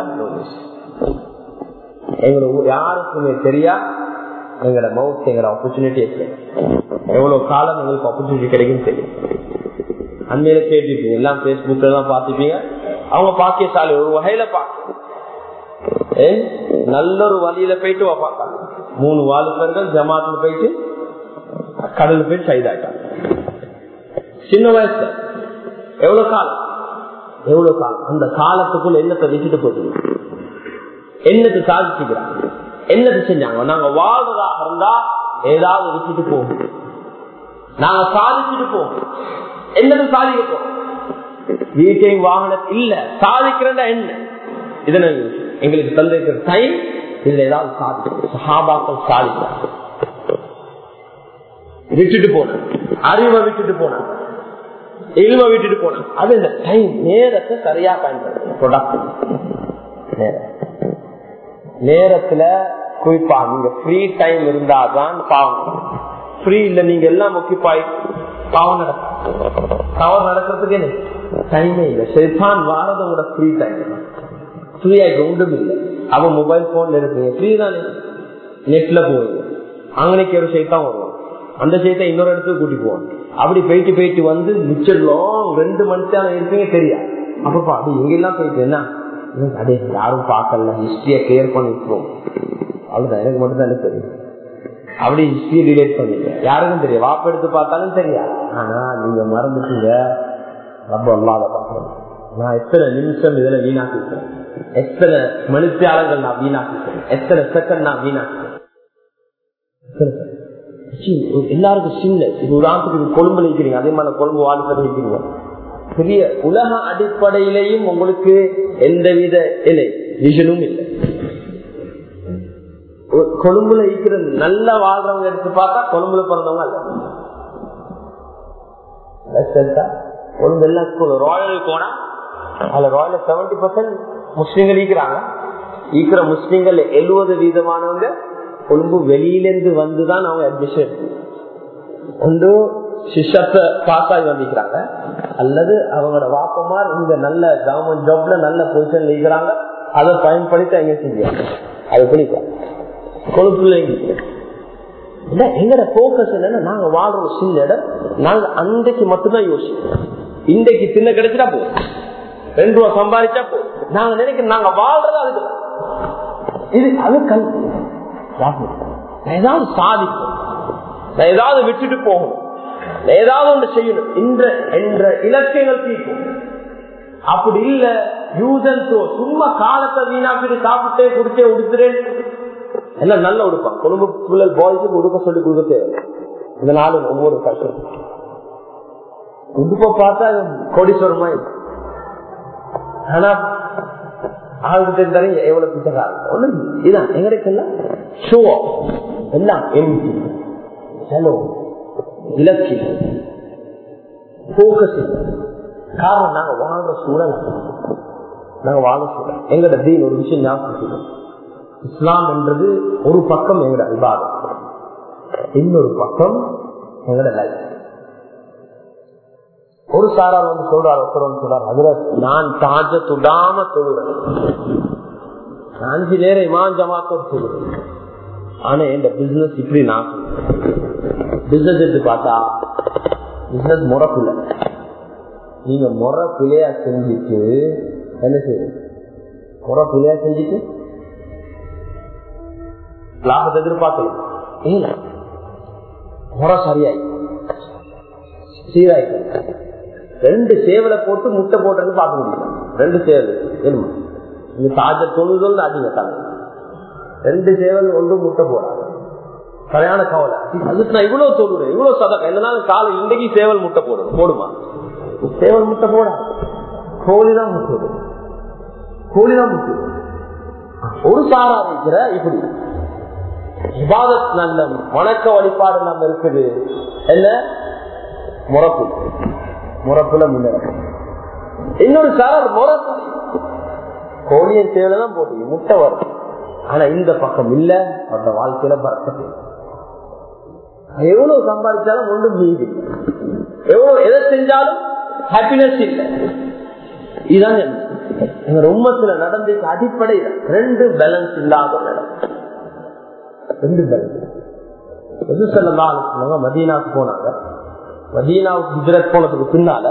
எங்களுக்கு யாருக்குமே தெரியா எங்களோட மவுத் எங்களோட ஆப்பர்ச்சுனிட்டி இருக்கு எவ்வளவு காலம் எங்களுக்கு ஆப்பர்ச்சுனிட்டி கிடைக்கும் தெரியும் அண்மையில கேட்டுப்பீங்க எல்லாம் பேஸ்புக்ல எல்லாம் பாத்துப்பீங்க அவங்க பாக்கியசாலி ஒரு வகையில பாக்க நல்ல ஒரு வழியில போயிட்டு பார்த்தாங்க மூணு வாலிபர்கள் ஜமாத்துல போயிட்டு கடல் போய் சைதாயிட்டாங்க சின்ன வயசுல எவ்வளவு காலம் எவ்வளவு காலம் அந்த காலத்துக்குள்ள என்னத்தை விட்டுட்டு போகுது என்னத்தை சாதிச்சுக்கிறாங்க என்னத்தை செஞ்சாங்க நாங்க வாழ்வதாக இருந்தா ஏதாவது விட்டுட்டு போகும் நாங்க சாதிச்சுட்டு போவோம் என்னது சாதிக்க போறோம் வீட்டையும் வாகனம் இல்ல சாதிக்கிறதா என்ன இதனை எங்களுக்கு தந்திருக்கிற டைம் இதுல ஏதாவது சாதிக்கும் சஹாபாக்கள் சாதிக்கிறாங்க விட்டுட்டு போன அறிவை விட்டுட்டு போன இல்ம விட்டுட்டு போன அது இந்த டைம் நேரத்தை சரியா பயன்படுத்தும் நேரத்துல குறிப்பா நீங்க ஃப்ரீ டைம் இருந்தாதான் பாவம் ஃப்ரீ இல்ல நீங்க எல்லாம் முக்கியப்பாய் பாவம் நடக்கும் தவறு நடக்கிறதுக்கு என்ன டைமே இல்லை ஷெய்தான் வாரதோட ஃப்ரீ டைம் ஃப்ரீ ஆயிட்டு ஒன்றும் இல்லை அவன் மொபைல் போன்ல இருக்குங்க ஃப்ரீ தானே நெட்ல போவீங்க அங்கனைக்கு ஒரு ஷெய்தான் வருவான் அந்த ஷெய்தான் இன்னொரு இடத்துக்கு கூட்டி போவான் அப்படி போயிட்டு போயிட்டு வந்து மிச்சம் லாங் ரெண்டு மணித்தான இருப்பீங்க தெரியா அப்பப்பா அது எங்கெல்லாம் போயிட்டு என்ன அதே யாரும் பார்க்கல ஹிஸ்டரிய கிளியர் பண்ணிருக்கோம் அவ்வளவுதான் எனக்கு மட்டும் தான் தெரியும் அப்படி ஹிஸ்டரி ரிலேட் பண்ணிக்க யாருக்கும் தெரியும் வாப்பு எடுத்து பார்த்தாலும் தெரியா ஆனா நீங்க மறந்துட்டீங்க ரொம்ப அல்லாத பார்க்கணும் நான் எத்தனை நிமிஷம் இதுல வீணாக்கிக்கிறேன் எத்தனை மனுஷியாளர்கள் நான் வீணாக்கிக்கிறேன் எத்தனை செகண்ட் நான் வீணாக்கிறேன் எல்லாருக்கும் சின்ன இது உதாரணத்துக்கு கொழும்பு நிற்கிறீங்க அதே மாதிரி கொழும்பு வாழ்க்கை நிற்கிறீங்க பெரிய உலக அடிப்படையிலையும் உங்களுக்கு எந்தவித இல்லை விஷனும் இல்லை கொழும்புல இருக்கிற நல்ல வாழ்றவங்க எடுத்து பார்த்தா கொழும்புல பிறந்தவங்க அல்ல கொழும்பு எல்லாம் ஸ்கூல் ராயல் போனா அதுல ராயல் செவன்டி பர்சன்ட் முஸ்லீம்கள் ஈக்கிறாங்க ஈக்கிற முஸ்லீம்கள் எழுபது வீதமானவங்க கொழும்பு வெளியிலிருந்து வந்துதான் அவங்க அட்மிஷன் ஒன்று சிஷத்தை பாஸ் ஆகி வந்திருக்கிறாங்க அல்லது அவங்களோட வாப்பமார் இங்க நல்ல கவர்மெண்ட் ஜாப்ல நல்ல பொசிஷன்ல இருக்கிறாங்க அதை பயன்படுத்தி அங்க செஞ்சாங்க அது பிடிக்கும் கொழுப்புல இல்ல எங்கட போக்கஸ் என்னன்னா நாங்க வாழ்ற சின்ன இடம் நாங்க அன்றைக்கு மட்டும்தான் யோசிக்கிறோம் இன்றைக்கு சின்ன கிடைச்சிட்டா போதும் ரெண்டு ரூபா சம்பாதிச்சா போதும் நாங்க நினைக்கிறோம் நாங்க வாழ்றது அதுக்கு இது அது கல் ஏதாவது சாதிக்கும் நான் ஏதாவது விட்டுட்டு போகணும் ஏதாவது ஒன்று செய்யணும் என்ற என்ற இலக்கியங்கள் தீர்க்கும் அப்படி இல்ல யூஸ் அண்ட் த்ரோ சும்மா காலத்தை வீணாக்கிட்டு சாப்பிட்டே குடிச்சே உடுத்துறேன் எல்லாம் நல்லா உடுப்பான் குடும்ப பிள்ளை பாய்ஸுக்கு உடுக்க சொல்லி கொடுக்க தேவை இந்த நாளும் ஒவ்வொரு கஷ்டம் உடுப்ப பார்த்தா கோடீஸ்வரமா இருக்கு ஆனா ஆளுக்கு தெரிஞ்சாலும் எவ்வளவு பிச்சைக்காரன் ஒண்ணு இதான் எங்களுக்கெல்லாம் ஷோ எல்லாம் எம்டி செலவு இலக்கியம் போக்கஸ் காரணம் நாங்க வாழ்ற சூழல் நாங்க வாழ சூழல் எங்கட தீன் ஒரு விஷயம் ஞாபகம் இஸ்லாம் என்றது ஒரு பக்கம் எங்கட விவாதம் இன்னொரு பக்கம் எங்கட லைஃப் ஒரு சாரார் வந்து சொல்றார் ஒருத்தர் சொல்றார் அதுல நான் தாஜ துடாம தொழுறேன் அஞ்சு நேரம் இமான் ஜமாத்தோடு சொல்லுவேன் ஆனா இந்த பிசினஸ் இப்படி நான் பிசினஸ் எடுத்து பார்த்தா பிசினஸ் முறப்பில்லை நீங்க முறை பிள்ளையா செஞ்சுட்டு என்ன செய்யும் முறை பிள்ளையா செஞ்சுட்டு லாபத்தை எதிர்பார்க்கணும் இல்ல முறை சரியாய் சீராய் ரெண்டு சேவலை போட்டு முட்டை போட்டது பார்க்க முடியும் ரெண்டு சேவல் வேணுமா இந்த தாஜ தொழுதல் அதிக தலை ரெண்டு சேவல் ஒன்று முட்டை போடாது சரியான கவலை அதுக்கு நான் இவ்வளவு சொல்லுறேன் இவ்வளவு சதக்கம் எதனால காலை இன்றைக்கு சேவல் முட்டை போடணும் போடுமா சேவல் முட்டை போடா கோழிதான் முட்டு கோழிதான் முட்டு ஒரு சாரா இருக்கிற இப்படி விவாதத் நல்ல வணக்க வழிபாடு நம்ம இருக்குது என்ன முறப்பு முறப்புல முன்னேற இன்னொரு சார் முறப்பு கோழியன் சேவலை தான் போட்டு முட்டை வரும் ஆனா இந்த பக்கம் இல்ல அந்த வாழ்க்கையில பறக்க எவ்வளவு சம்பாதிச்சாலும் ஒன்றும் மீதி எவ்வளவு எதை செஞ்சாலும் ஹாப்பினஸ் இல்லை இதுதான் எங்க உம்மத்துல நடந்த அடிப்படை ரெண்டு பேலன்ஸ் இல்லாத இடம் ரெண்டு பேலன்ஸ் சொன்னாங்க மதீனாவுக்கு போனாங்க மதீனாவுக்கு குஜராத் போனதுக்கு பின்னால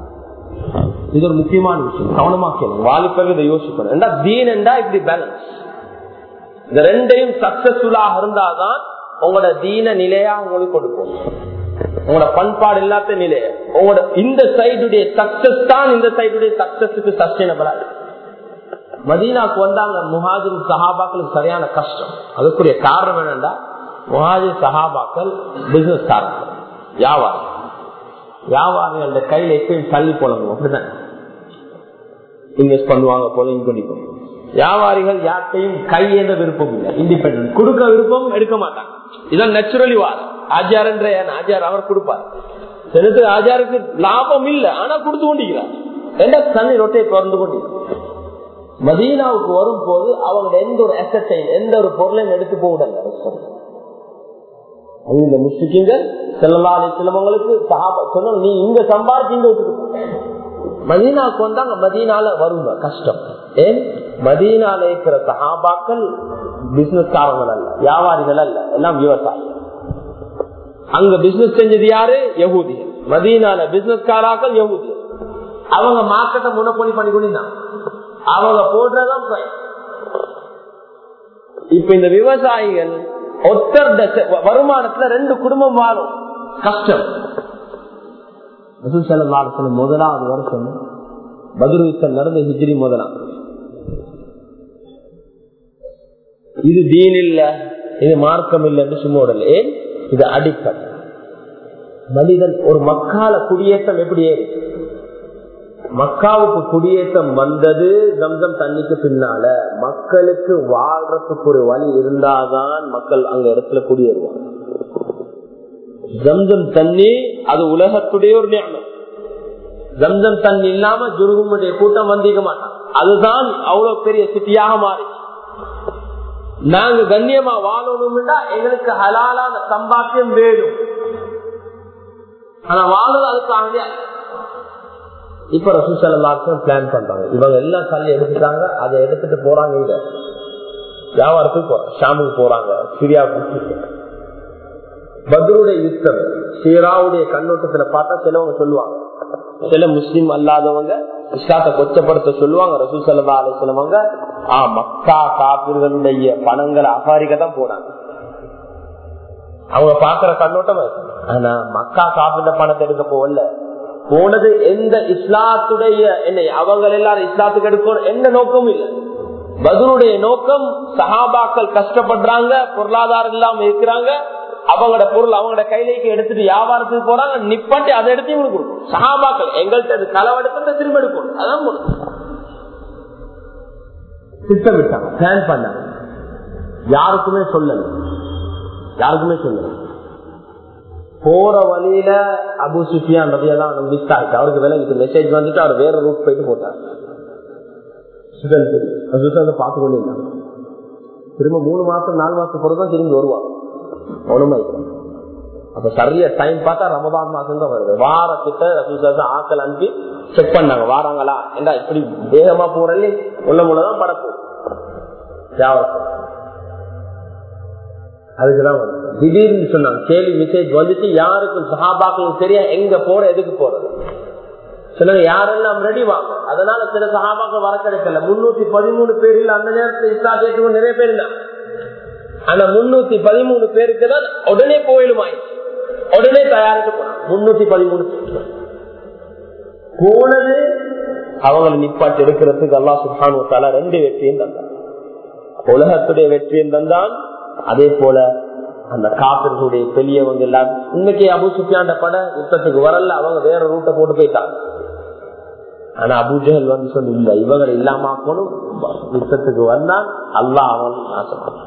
இது ஒரு முக்கியமான விஷயம் கவனமா கேளுங்க வாலிப்பர்கள் இதை யோசிக்கணும் ஏண்டா தீன் என்றா இப்படி பேலன்ஸ் இந்த ரெண்டையும் சக்சஸ்ஃபுல்லாக இருந்தாதான் உங்களோட தீன நிலையா உங்களுக்கு கொடுக்கும் உங்களோட பண்பாடு இல்லாத நிலைய உங்களோட இந்த சைடுடைய சக்சஸ் தான் இந்த சைடுடைய சக்சஸுக்கு சஸ்டைனபிளா மதீனாக்கு வந்தாங்க முஹாஜிர் சஹாபாக்களுக்கு சரியான கஷ்டம் அதுக்குரிய காரணம் என்னன்னா முஹாஜிர் சஹாபாக்கள் பிசினஸ் காரணம் வியாபாரம் வியாபாரிகளோட கையில எப்பயும் தள்ளி போனவங்க அப்படிதான் இன்வெஸ்ட் பண்ணுவாங்க போல பண்ணிப்போம் வியாபாரிகள் யார்கிட்டையும் கையேந்த விருப்பம் இல்லை இண்டிபெண்ட் கொடுக்க விருப்பம் எடுக்க மாட்டாங்க இதான் நேச்சுரலி வாரம் ஆஜார் என்ற ஆஜார் அவர் கொடுப்பார் சிலத்து ஆஜாருக்கு லாபம் இல்லை ஆனா கொடுத்து கொண்டிருக்கிறார் ரெண்டா தண்ணி ரொட்டையை திறந்து கொண்டிருக்கிறார் மதீனாவுக்கு வரும் போது அவங்க எந்த ஒரு அசட்டையும் எந்த ஒரு பொருளையும் எடுத்து போவிடல இந்த முஸ்லிக்கிங்க செல்லலாத சிலவங்களுக்கு சொன்ன நீ இங்க சம்பாதிச்சு இங்க விட்டுட்டு மதீனாவுக்கு வந்தாங்க மதீனால வருங்க கஷ்டம் ஏன் மதீனால இருக்கிற சஹாபாக்கள் பிசினஸ் காரங்கள் அல்ல வியாபாரிகள் அல்ல எல்லாம் விவசாயி அங்க பிசினஸ் செஞ்சது யாரு யகுதி மதீனால பிசினஸ் காராக்கள் யகுதி அவங்க மார்க்கெட்டை முனப்பொழி பண்ணி கொண்டிருந்தாங்க அவங்க போடுறதான் இப்ப இந்த விவசாயிகள் ஒத்தர் வருமானத்துல ரெண்டு குடும்பம் வாழும் கஷ்டம் முதலாவது வருஷம் பதில் யுத்தம் நடந்த ஹிஜ்ரி முதலாம் இது தீன் இல்ல இது மார்க்கம் இல்லைன்னு சும்மா உடல் ஏன் இது அடிக்கல் மனிதன் ஒரு மக்கால குடியேற்றம் எப்படி ஏறி மக்காவுக்கு குடியேற்றம் வந்தது ஜம்சம் தண்ணிக்கு பின்னால மக்களுக்கு வாழ்றதுக்கு ஒரு வழி இருந்தாதான் மக்கள் அங்க இடத்துல குடியேறுவாங்க ஜம்சம் தண்ணி அது உலகத்துடைய ஒரு ஞானம் ஜம்சம் தண்ணி இல்லாம ஜுருகுமுடைய கூட்டம் வந்திக்க மாட்டான் அதுதான் அவ்வளவு பெரிய சிட்டியாக மாறிச்சு நாங்க கண்ணியமா வாழணும்னா எங்களுக்கு ஹலாலான சம்பாத்தியம் வேணும் ஆனா வாழுது அதுக்காக இப்ப ரசூசல் எல்லாருக்கும் பிளான் பண்றாங்க இவங்க எல்லாம் தள்ளி எடுத்துட்டாங்க அதை எடுத்துட்டு போறாங்க இங்க வியாபாரத்துக்கு போறாங்க ஷாமுக்கு போறாங்க சிரியாவுக்கு பத்ருடைய யுத்தம் சீராவுடைய கண்ணோட்டத்துல பார்த்தா சிலவங்க சொல்லுவாங்க சில முஸ்லீம் அல்லாதவங்க இஸ்லாத்தை கொச்சப்படுத்த சொல்லுவாங்க ரசூ சல்லா அலி சொல்லுவாங்க ஆ மக்கா காப்பீர்களுடைய பணங்களை அபாரிக்க தான் போனாங்க அவங்க பாக்குற கண்ணோட்டம் ஆனா மக்கா காப்பீட பணத்தை எடுக்க போகல போனது எந்த இஸ்லாத்துடைய என்ன அவங்க எல்லாரும் இஸ்லாத்துக்கு எடுக்கணும் எந்த நோக்கமும் இல்லை பதிலுடைய நோக்கம் சஹாபாக்கள் கஷ்டப்படுறாங்க பொருளாதாரம் இல்லாம இருக்கிறாங்க அவங்களோட பொருள் அவங்களோட கையிலேக்கு எடுத்துட்டு வியாபாரத்துக்கு போறாங்க நிப்பாட்டி அதை எடுத்து இவங்களுக்கு கொடுக்கும் சஹாபாக்கள் எங்கள்கிட்ட களவெடுத்து திரும்ப எடுக்கணும் அதான் திட்டமிட்டாங்க பிளான் பண்ணாங்க யாருக்குமே சொல்லல யாருக்குமே சொல்லல போற வழியில அபு சுஃபியான் ரவியெல்லாம் மிஸ் ஆச்சு அவருக்கு விலகிட்டு மெசேஜ் வந்துட்டு அவர் வேற ரூட் போயிட்டு போட்டார் பார்த்து கொண்டு இருந்தாங்க திரும்ப மூணு மாசம் நாலு மாசம் பிறகுதான் திரும்பி வருவாங்க ஒண்ணுமே அப்ப சரியா டைம் பார்த்தா ரமதான் மாசம் தான் வருது வார கிட்ட ரசூசா ஆக்கள் அனுப்பி செக் பண்ணாங்க வாராங்களா ஏண்டா இப்படி வேகமா போறே உள்ள முள்ளதான் படப்பு அதுக்குதான் வந்து திடீர்னு சொன்னாங்க கேள்வி மெசேஜ் வந்துட்டு யாருக்கும் சஹாபாக்களும் சரியா எங்க போற எதுக்கு போறது சிலர் யாரெல்லாம் ரெடி வாங்க அதனால சில சஹாபாக்கள் வர கிடைக்கல முன்னூத்தி பதிமூணு பேர் இல்ல அந்த நேரத்தில் இஸ்லா கேட்டு நிறைய பேர் இருந்தாங்க ஆனா முன்னூத்தி பதிமூணு பேருக்கு தான் உடனே கோயிலுமாயிடுச்சு உடனே தயாரித்து போனாங்க முன்னூத்தி பதிமூணு போனது அவங்களை நிப்பாட்டி எடுக்கிறதுக்கு அல்லா சுல்தான் தலா ரெண்டு வெற்றியும் தந்தான் உலகத்துடைய வெற்றியும் தந்தான் அதே போல அந்த காப்பிர்களுடைய பெரியவங்க எல்லாம் இன்னைக்கு அபு சுஃபியாண்ட பட யுத்தத்துக்கு வரல அவங்க வேற ரூட்டை போட்டு போயிட்டாங்க ஆனா அபுஜஹல் வந்து சொல்லி இல்ல இவங்களை இல்லாம ஆக்கணும் யுத்தத்துக்கு வந்தான் அல்லா அவன் நாசம்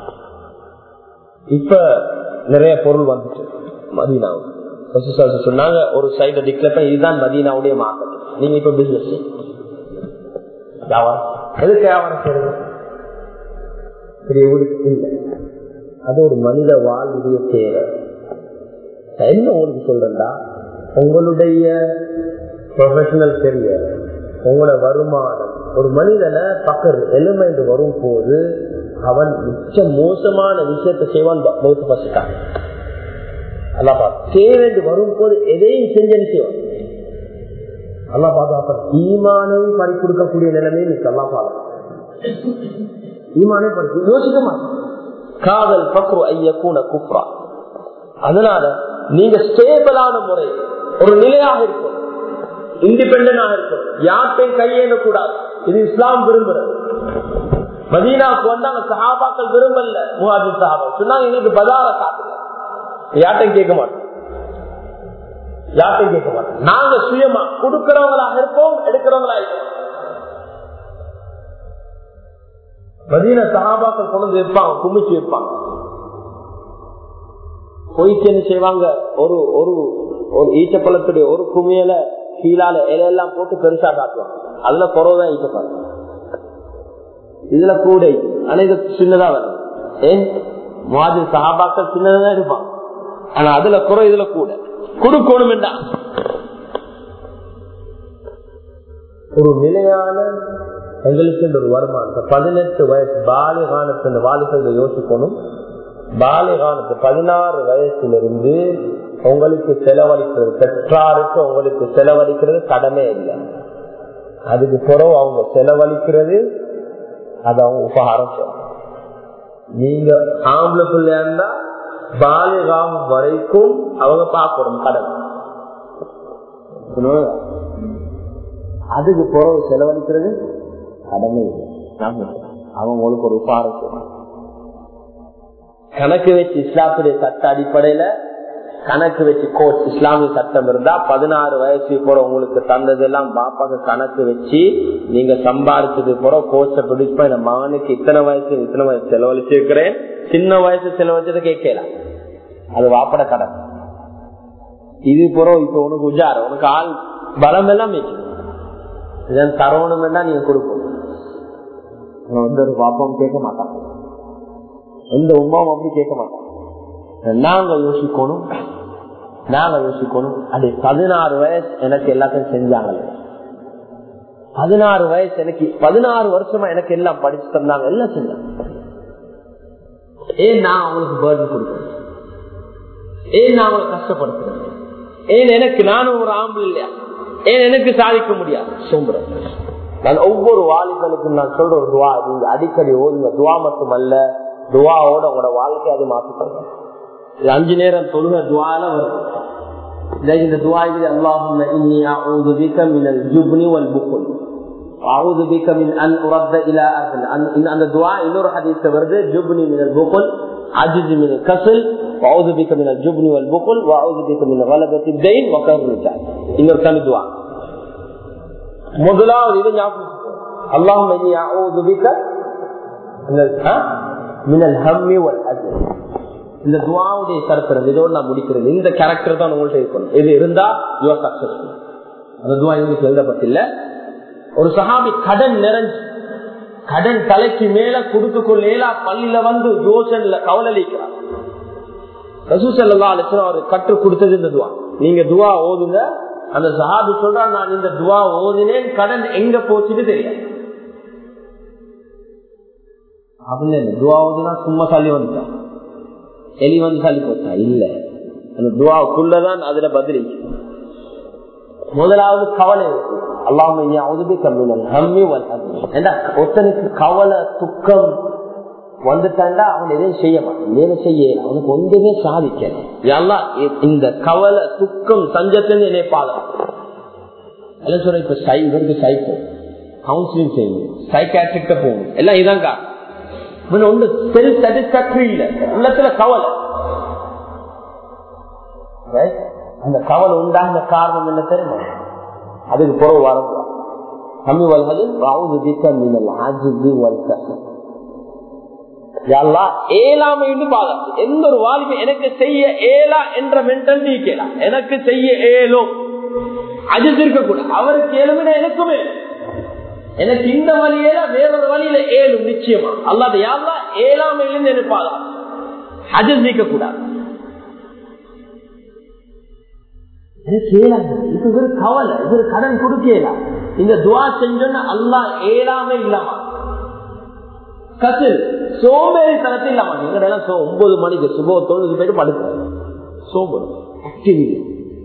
இப்ப நிறைய பொருள் வந்துச்சு மதீனாவுக்கு சொன்னாங்க ஒரு சைட டிக்ளேர் இதுதான் மதீனாவுடைய மார்க்கெட் நீங்க இப்ப பிசினஸ் வியாபாரம் எதுக்கு வியாபாரம் செய்யுங்க பெரிய ஊருக்கு இல்லை அது ஒரு மனித வாழ்வுடைய தேவை என்ன உங்களுக்கு சொல்றேன்டா உங்களுடைய ப்ரொஃபஷனல் கெரியர் உங்களோட வருமானம் ஒரு மனிதனை பக்கர் எலிமெண்ட் வரும் போது அவன் மிச்ச மோசமான விஷயத்தை செய்வான் பௌத்த பசிட்டான் அல்லாப்பா தேவைண்டு வரும் போது எதையும் செஞ்சு செய்வான் அல்லா பாதுகாப்ப ஈமானையும் பறி கொடுக்கக்கூடிய நிலைமையும் இருக்கு அல்லா பாதுகா ஈமானே பறி யோசிக்க மாட்டேன் காதல் பக்ரு ஐயக்கூன குப்ரா அதனால நீங்க ஸ்டேபிளான முறை ஒரு நிலையாக இருக்கும் இண்டிபெண்டாக இருக்கும் யார்ட்டையும் கையேன கூடாது இது இஸ்லாம் விரும்புறது மதீனாவுக்கு வந்தாங்க சஹாபாக்கள் விரும்பல முகாஜி சஹாபா சொன்னாங்க எங்களுக்கு பதார காட்டுங்க யார்ட்டையும் கேட்க மாட்டோம் யார்ட்டையும் கேட்க மாட்டோம் நாங்க சுயமா கொடுக்கிறவங்களாக இருப்போம் எடுக்கிறவங்களா இருப்போம் மதீன சகாபாக்கள் கொண்டு வைப்பாங்க குமிச்சு வைப்பாங்க போயிட்டு என்ன செய்வாங்க ஒரு ஒரு ஒரு ஈச்சப்பழத்துடைய ஒரு குமியல கீழால இலையெல்லாம் போட்டு பெருசா காட்டுவாங்க அதுல குறவுதான் ஈச்சப்பழம் இதுல கூட ஆனா இது சின்னதா வரும் ஏன் மாதிரி சகாபாக்கள் சின்னதான் இருப்பான் ஆனா அதுல குறை இதுல கூட கொடுக்கணும் என்றா ஒரு நிலையான எங்களுக்கு ஒரு வருமானம் பதினெட்டு வயசு பாலிகானத்து இந்த வாலிபர்கள் யோசிக்கணும் பாலிகானத்து பதினாறு வயசுல உங்களுக்கு செலவழிக்கிறது பெற்றாருக்கு உங்களுக்கு செலவழிக்கிறது கடமை இல்லை அதுக்கு பிறகு அவங்க செலவழிக்கிறது அது அவங்க உபகாரம் செய்யணும் நீங்க ஆம்பளை பிள்ளையா இருந்தா பாலிகாம் வரைக்கும் அவங்க பார்க்கணும் கடமை அதுக்கு பிறகு செலவழிக்கிறது கடமை இல்லை நாம அவன் உங்களுக்கு ஒரு உபாரம் கணக்கு வச்சு இஸ்லாத்துடைய சட்ட அடிப்படையில கணக்கு வச்சு கோச் இஸ்லாமிய சட்டம் இருந்தா பதினாறு வயசு போற உங்களுக்கு தந்ததெல்லாம் பாப்பாக்கு கணக்கு வச்சு நீங்க சம்பாதிச்சது போற கோச்சை பிடிப்பா இந்த மகனுக்கு இத்தனை வயசு இத்தனை வயசு செலவழிச்சிருக்கிறேன் சின்ன வயசு செலவழிச்சதை கேட்கலாம் அது வாப்பட கடன் இது புறம் இப்ப உனக்கு உஜார் உனக்கு ஆள் பலம் எல்லாம் மிச்சம் இதன் தரவணும் தான் நீங்க கொடுக்கணும் வந்து ஒரு பாப்பாவும் கேட்க மாட்டாங்க எந்த உமாவும் அப்படி கேட்க மாட்டாங்க நாங்க யோசிக்கணும் நாங்க யோசிக்கணும் அது பதினாறு வயசு எனக்கு எல்லாத்தையும் செஞ்சாங்க பதினாறு வயசு எனக்கு பதினாறு வருஷமா எனக்கு எல்லாம் படிச்சு தந்தாங்க எல்லாம் செஞ்சாங்க ஏன் நான் அவங்களுக்கு பேர்டு கொடுக்கணும் ஏன் நான் அவங்களை கஷ்டப்படுத்துறேன் ஏன் எனக்கு நானும் ஒரு ஆம்பளை இல்லையா ஏன் எனக்கு சாதிக்க முடியாது சொல்றேன் நான் ஒவ்வொரு வாலிபனுக்கும் நான் சொல்ற ஒரு துவா நீங்க அடிக்கடி ஓதுங்க துவா மட்டுமல்ல துவாவோட உங்களோட வாழ்க்கை அது மாற்றிக்கொள்ளுங்க இது அஞ்சு நேரம் தொழுக துவால வரும் இந்த துவா இது அல்லாஹும் இன்னி அஊது பிக மினல் ஜுப்னி வல் புக்குல் அஊது பிக மின் அன் உரத்த இலா அர்தன் அந்த துவா இன்னொரு ஹதீஸ்ல வருது ஜுப்னி மினல் புக்குல் அஜிஜ் மினல் கசல் وأعوذ بك من الجبن والبخل وأعوذ بك من غلبة الدين وقهر الرجال இன்னொரு தனி துவா முதலாவது இது ஞாபகம் اللهم اني اعوذ بك من من الهم والحزن இந்த துவாவுடைய சரித்திரம் இதோடு நான் முடிக்கிறது இந்த கேரக்டர் தான் உங்கள்ட்ட இருக்கணும் இது இருந்தா யுவர் சக்சஸ்ஃபுல் அந்த துவா எங்களுக்கு எழுதப்பட்டில்ல ஒரு சஹாபி கடன் நிறைஞ்சு கடன் தலைக்கு மேல கொடுத்து கொள்ளேலா பள்ளியில வந்து யோசன்ல கவலளிக்கிறார் ரசூசல்லா அலிஸ்லாம் அவர் கற்றுக் கொடுத்தது இந்த துவா நீங்க துவா ஓதுங்க அந்த சஹாபி சொல்றா நான் இந்த துவா ஓதினேன் கடன் எங்க போச்சுன்னு தெரியாது அவங்க துவா ஓதுனா சும்மா தள்ளி வந்துட்டான் எலி வந்து தள்ளி போச்சா இல்ல அந்த துவாவுக்குள்ளதான் அதுல பதிலி முதலாவது கவலை அல்லாம ஒருத்தனுக்கு கவலை துக்கம் வந்துட்டாண்டா அவன் எதையும் செய்ய மாட்டான் வேலை செய்ய அவனுக்கு ஒன்றுமே சாதிக்கணும் இந்த கவலை துக்கம் சஞ்சத்திலிருந்து என்னை பாதுகாப்பு சொல்ற இப்ப சை இவருக்கு சைக்கோ கவுன்சிலிங் செய்யணும் சைக்காட்ரிக்ட போகணும் எல்லாம் இதான் காரணம் ஒன்று செல்ஃப் சாட்டிஸ்பாக்டரி இல்ல உள்ளத்துல கவலை அந்த கவலை உண்டான காரணம் என்ன தெரியுமா அதுக்கு புறவு வரும் கம்மி வல்வது ராவுது திட்டம் மின்னல் ஆஜிது வல்கசம் ஏழாமை பாதம் எந்த ஒரு வாலிபு எனக்கு செய்ய ஏலா என்ற மென்டல் கேலாம் எனக்கு செய்ய ஏலும் அஜித் இருக்கக்கூடாது அவருக்கு ஏழுமே எனக்குமே எனக்கு இந்த வழியில வேறொரு வழியில ஏழும் நிச்சயமா அல்லாத யாரா ஏழாமையிலிருந்து நினைப்பாதா அஜித் நீக்கக்கூடாது இது ஒரு கவலை இது ஒரு கடன் கொடுக்கலாம் இந்த துவா செஞ்சோன்னு அல்லா ஏழாமை இல்லாம கசில் சோம்பேறித்தனத்தை இல்லாம நீங்க எல்லாம் ஒன்பது மணிக்கு சுப தொழுது போயிட்டு படுக்க சோம்பரம் ஆக்டிவிட்டி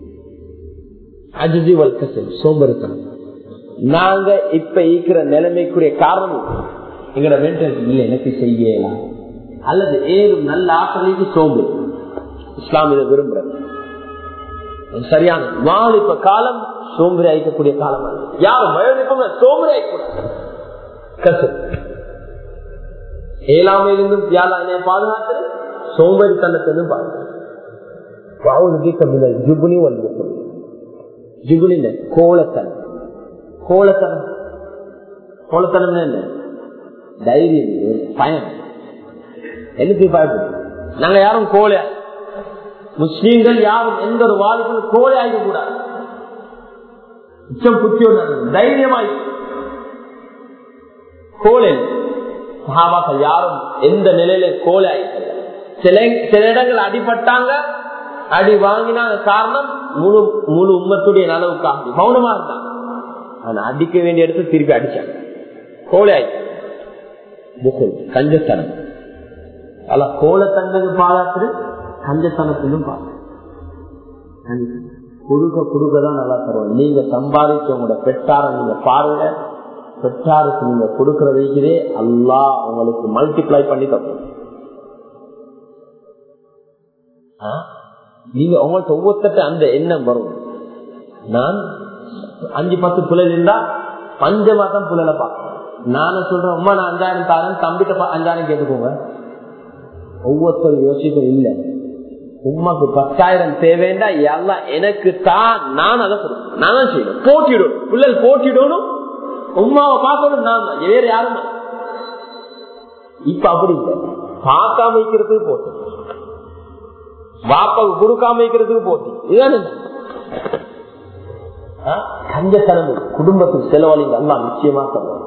அஜிஜி வல் கசில் சோம்பேறித்தனம் நாங்க இப்ப இருக்கிற நிலைமைக்குரிய காரணம் எங்களோட மென்டல் இல்லை எனக்கு செய்யலாம் அல்லது ஏறும் நல்ல ஆற்றலைக்கு சோம்பு இஸ்லாம் இதை விரும்புறது சரியான வாலிப காலம் சோம்பேறி அழிக்கக்கூடிய காலம் அல்ல யாரும் வயோதிப்பம் சோம்பேறி அழிக்கூடாது கசல் ஏழாமையிலிருந்தும் யாரா என்னை பாதுகாத்து சோம்பேறித்தனத்திலிருந்து பாதுகாத்து ஜுகுனி வந்து ஜுகுனில கோலத்தனம் கோலத்தனம் கோலத்தனம் என்ன தைரியம் பயம் எனக்கு பயப்படும் நாங்க யாரும் கோலை முஸ்லீம்கள் யாரும் எந்த ஒரு வாழ்க்கையில் கோலை ஆக கூடாது உச்சம் புத்தி தைரியமாய் கோலை மகாபாக்கள் யாரும் எந்த நிலையில கோலை ஆயிட்டாங்க சில சில இடங்கள் அடிபட்டாங்க அடி வாங்கினாங்க காரணம் முழு முழு உம்மத்துடைய நலவுக்காக மௌனமா இருந்தாங்க ஆனா அடிக்க வேண்டிய இடத்துல திருப்பி அடிச்சாங்க கோலை ஆயிட்டாங்க கஞ்சத்தனம் அல்ல கோலத்தன்மைக்கு பாராட்டு கஞ்சத்தனத்திலும் பாராட்டு கொடுக்க கொடுக்கதான் நல்லா தருவோம் நீங்க சம்பாதிச்ச உங்களோட பெற்றார நீங்க பாருங்க பெற்றாருக்கு நீங்க கொடுக்கற வைக்கிறே அல்லா உங்களுக்கு மல்டிப்ளை பண்ணி தரும் நீங்க உங்கள்ட்ட ஒவ்வொருத்த அந்த எண்ணம் வரும் நான் அஞ்சு பத்து புள்ளல் இருந்தா பஞ்சமா தான் புள்ளல பார்க்கணும் நானும் சொல்றேன் உமா நான் அஞ்சாயிரம் தாரேன் தம்பிட்ட அஞ்சாயிரம் கேட்டுக்கோங்க ஒவ்வொருத்தரும் யோசிக்கும் இல்லை உமாக்கு பத்தாயிரம் தேவைண்டா எல்லாம் எனக்கு தான் நான் அதை கொடுக்கணும் நான் தான் செய்யணும் போட்டிடணும் பிள்ளைகள் போட்டிடணும் உமாவை பார்க்கணும் நான் தான் வேற யாரும் இப்ப அப்படி இல்லை பார்க்காம வைக்கிறதுக்கு போட்டி வாப்பாவுக்கு கொடுக்காம வைக்கிறதுக்கு போட்டி இதுதானே கஞ்சத்தனம் குடும்பத்துக்கு செலவழிங்க எல்லாம் நிச்சயமா தருவாங்க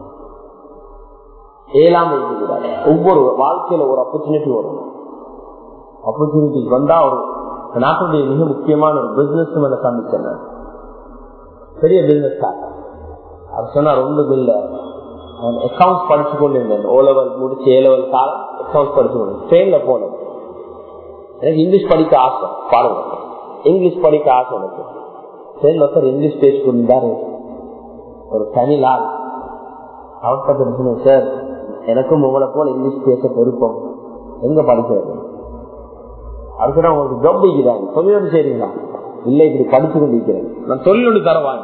ஏழாம இருக்கிறார் ஒவ்வொரு வாழ்க்கையில ஒரு ஆப்பர்ச்சுனிட்டி வரும் ஆப்பர்ச்சுனிட்டி வந்தா ஒரு நாட்டுடைய மிக முக்கியமான ஒரு பிசினஸ் மேல சந்திச்சேன் பெரிய பிசினஸ் அவர் சொன்னார் ஒன்றும் இல்லை அக்கௌண்ட்ஸ் படிச்சு கொண்டு இருந்தேன் ஓ லெவல் முடிச்சு ஏ லெவல் காலம் அக்கௌண்ட்ஸ் படிச்சு கொண்டு ட்ரெயின்ல போனேன் எனக்கு இங்கிலீஷ் படிக்க ஆசை பாருங்க இங்கிலீஷ் படிக்க ஆசை எனக்கு ட்ரெயின்ல ஒருத்தர் இங்கிலீஷ் பேசி கொண்டிருந்தாரு ஒரு தனி லால் அவர்கிட்ட சார் எனக்கும் உங்களை போல இங்கிலீஷ் பேச பொறுப்போம் எங்க படிக்கிறது அதுக்கு உங்களுக்கு ஜப் வைக்கிறாங்க தொழில் செய்றீங்களா இல்ல இப்படி படிச்சு கொண்டிருக்கிறேன் நான் தொழில் தரவாங்க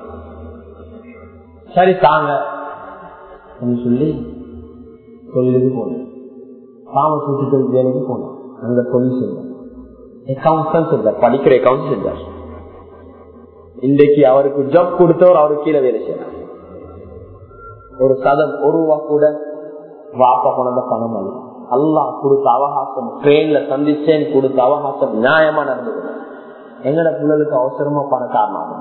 சரி தாங்க சொல்லி தொழிலுக்கு போனேன் பாமசூட்டிக்கல் வேலைக்கு போனேன் அங்க தொழில் செஞ்சேன் அக்கௌண்ட்ஸ் தான் செஞ்சார் படிக்கிற அக்கௌண்ட் செஞ்சார் இன்றைக்கு அவருக்கு ஜப் கொடுத்தவர் அவருக்கு கீழே வேலை செய்யறார் ஒரு சதம் ஒரு ரூபா கூட வாப்பா கொண்ட பணம் அல்ல அல்லா கொடுத்த அவகாசம் ட்ரெயின்ல சந்திச்சேன் கொடுத்த அவகாசம் நியாயமா நடந்தது எங்கட பிள்ளைகளுக்கு அவசரமா பணக்காரனாகும்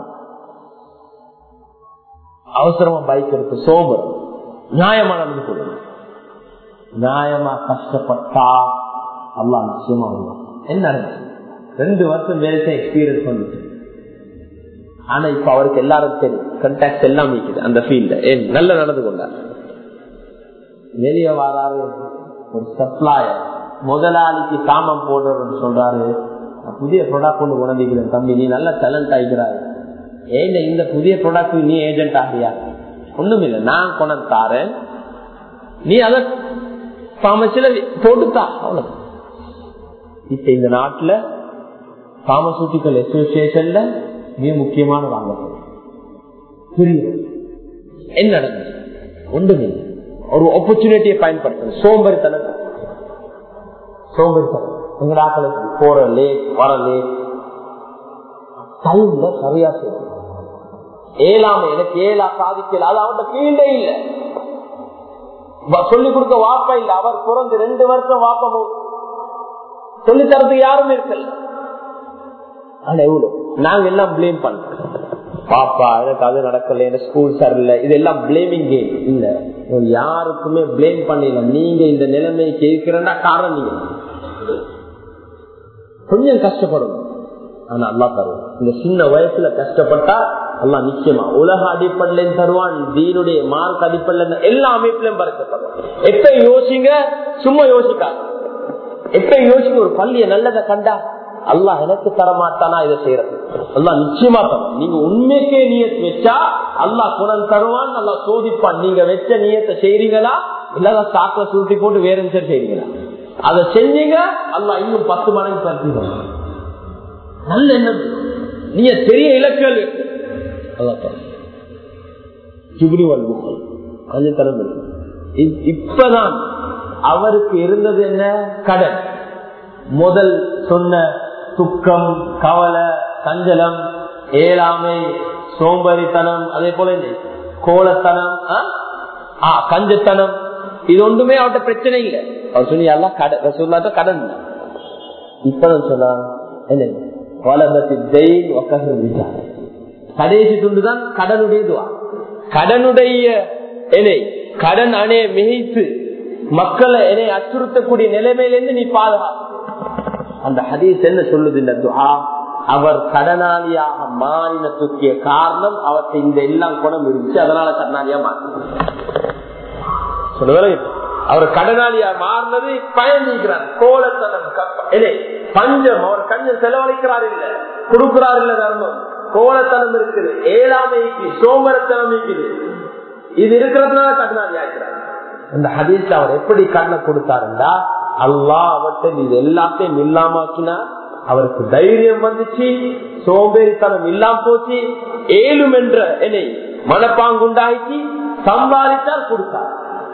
அவசரமா பைக் இருக்கு சோபர் நியாயமா நடந்து கொள்ளணும் நியாயமா கஷ்டப்பட்டா அல்லா நிச்சயமா என்ன நடந்துச்சு ரெண்டு வருஷம் வேலை எக்ஸ்பீரியன்ஸ் வந்துச்சு ஆனா இப்ப அவருக்கு எல்லாரும் தெரியும் கண்டாக்ட் எல்லாம் இருக்குது அந்த ஃபீல்ட ஏன் நல்ல நடந்து கொண்டார் வெளியே வராரு ஒரு சப்ளையர் முதலாளிக்கு சாமம் போடுறன்னு சொல்றாரு புதிய ப்ராடக்ட் ஒன்று உணர்ந்திக்கிறேன் தம்பி நீ நல்ல டேலண்ட் ஆகிக்கிறாரு ஏன் இந்த புதிய ப்ராடக்ட் நீ ஏஜென்ட் ஆகியா ஒண்ணும் இல்லை நான் கொண்டு தாரேன் நீ அத பாமசில போட்டுத்தா அவ்வளவு இப்ப இந்த நாட்டுல பார்மசூட்டிக்கல் அசோசியேஷன்ல மிக முக்கியமான வாங்க புரியும் என்ன நடந்தது ஒன்றுமே ஒரு ஆப்பர்ச்சுனிட்டியை பயன்படுத்தணும் சோம்பரித்தனம் சோம்பரித்தனம் எங்கடாக்களுக்கு போற லேட் வர லேட் டைம்ல சரியா செய்யணும் ஏழாம எனக்கு ஏழா சாதிக்கல அது அவன் ஃபீல்டே இல்ல சொல்லிக் கொடுக்க வாப்பா இல்ல அவர் பிறந்து ரெண்டு வருஷம் வாப்பமும் சொல்லி தரதுக்கு யாரும் இருக்கல ஆனா எவ்வளவு நாங்க எல்லாம் பிளேம் பண்றோம் பாப்பா எனக்கு அது நடக்கல எனக்கு ஸ்கூல் சரியில்லை இதெல்லாம் பிளேமிங் கேம் இல்ல யாருக்குமே பிளேம் பண்ணல நீங்க இந்த நிலைமைக்கு இருக்கிறா காரணம் நீங்க கொஞ்சம் கஷ்டப்படணும் ஆனா அல்லா தருவான் இந்த சின்ன வயசுல கஷ்டப்பட்டா அல்லா நிச்சயமா உலக அடிப்படையிலும் தருவான் தீனுடைய மார்க் அடிப்படையில எல்லா அமைப்பிலும் பறக்கப்படுவான் எப்ப யோசிங்க சும்மா யோசிக்காது எப்ப யோசிக்க ஒரு பள்ளிய நல்லதை கண்டா அல்லாஹ் எனக்கு தரமாட்டானா இதை செய்யறது அல்லாஹ் நிச்சயமா தரும் நீங்க உண்மைக்கே நீயத் வச்சா அல்லாஹ் குணம் தருவான் நல்லா சோதிப்பான் நீங்க வச்ச நீயத்தை செய்றீங்களா இல்ல சாக்கில சுருட்டி போட்டு வேற நிமிஷம் செய்றீங்களா அதை செஞ்சீங்க அல்லாஹ் இன்னும் பத்து மடங்கு தருவீங்க நல்ல எண்ணம் நீங்க பெரிய இலக்குகள் இப்பதான் அவருக்கு இருந்தது என்ன கடன் முதல் சொன்ன துக்கம் கவலை சஞ்சலம் ஏழாமை சோம்பரித்தனம் அதே போல கோலத்தனம் கஞ்சத்தனம் இது ஒன்றுமே அவர்கிட்ட பிரச்சனை இல்லை அவர் சொல்லி எல்லாம் கடன் கடன் இப்பதான் சொன்னா என்ன கடைசி துண்டுதான் கடனுடைய துவா கடனுடைய இணை கடன் அணைய மிகைத்து மக்களை என்னை அச்சுறுத்தக்கூடிய நிலைமையிலிருந்து நீ பாதுகாப்பு அந்த ஹதீஸ் என்ன சொல்லுது இந்த துஹா அவர் கடனாளியாக மாறினத்துக்கிய காரணம் அவர்கிட்ட இந்த எல்லாம் குணம் இருந்துச்சு அதனால கடனாளியா மாறினார் அவர் கடனாளியா மாறினது பயன் நீக்கிறார் கோலத்தனம் பஞ்சம் அவர் கஞ்சம் செலவழிக்கிறார் இல்ல கொடுக்கிறார் இல்ல தர்மம் கோலத்தனம் இருக்குது ஏழாமைக்கு சோமரத்தனம் இருக்குது இது இருக்கிறதுனால கடனாளி ஆகிறார் அந்த ஹதீஸ் அவர் எப்படி கண்ணை கொடுத்தாருந்தா அல்லா அவர்கிட்ட இது எல்லாத்தையும் இல்லாமக்கினா அவருக்கு தைரியம் வந்துச்சு சோம்பேறித்தனம் இல்லாம போச்சு ஏழும் என்ற என்னை மனப்பாங்குண்டாக்கி சம்பாதித்தால் கொடுத்தார்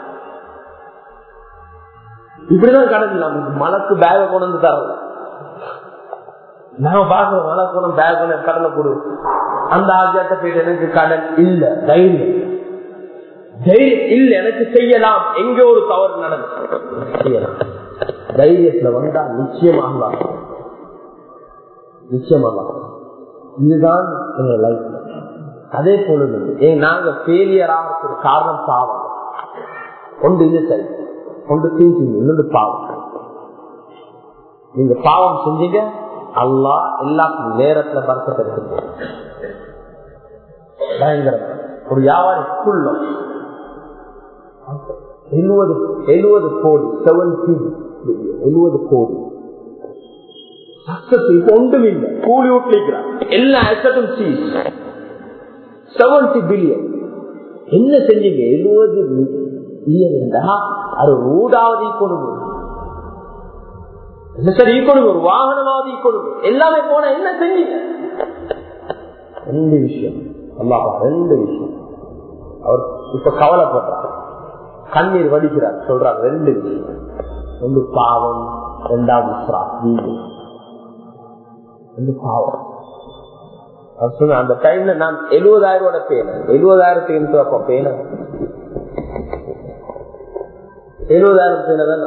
இப்படிதான் கணக்கு நம்ம மனக்கு பேக கொண்டு வந்து தரல நான் பாக்குற மன குணம் பேக் கொண்டு கடனை கொடு அந்த ஆஜாட்ட போயிட்டு எனக்கு கடன் இல்ல தைரியம் தைரியம் இல்ல எனக்கு செய்யலாம் எங்க ஒரு தவறு நடந்து செய்யலாம் தைரியத்துல வந்தா நிச்சயமாக வாங்கலாம். நிச்சயமாக வாங்கலாம். இதுதான் எங்க லைஃப்ல அதே போல ஏன் நாங்க ஃபெயிலியர் ஆகிறதுக்கு காரணம் பாவம் ஒன்று இது சரி ஒன்று திங்கிங் இன்னொன்று பாவம் நீங்க பாவம் செஞ்சீங்க அல்லா எல்லாத்துக்கும் நேரத்துல பறக்கத்தை எடுத்து பயங்கரம் ஒரு வியாபாரி குள்ளம் எழுபது எழுபது கோடி செவன்டி எழுபது கோடி சக்சஸ் இப்ப ஒன்றும் இல்லை கூலி விட்டுக்கிறார் எல்லா அசட்டும் சீஸ் செவன்டி பில்லியன் என்ன செஞ்சீங்க எழுபது பில்லியன் என்றா அது ஊடாவது கொடுங்க சரி கொடுங்க ஒரு வாகனமாவது கொடுங்க எல்லாமே போன என்ன செஞ்சீங்க ரெண்டு விஷயம் அல்லாஹ் ரெண்டு விஷயம் அவர் இப்ப கவலைப்படுறார் கண்ணீர் வடிக்கிறார் சொல்றார் ரெண்டு விஷயம் ஒன்று பாவம் ரெண்டாவது இஸ்ரா வீடு ரெண்டு பாவம் அவர் சொன்ன அந்த டைம்ல நான் எழுபதாயிரம் ரூபாய் பேன எழுபதாயிரத்துக்கு அப்ப பேன எழுபதாயிரம் பேன தான்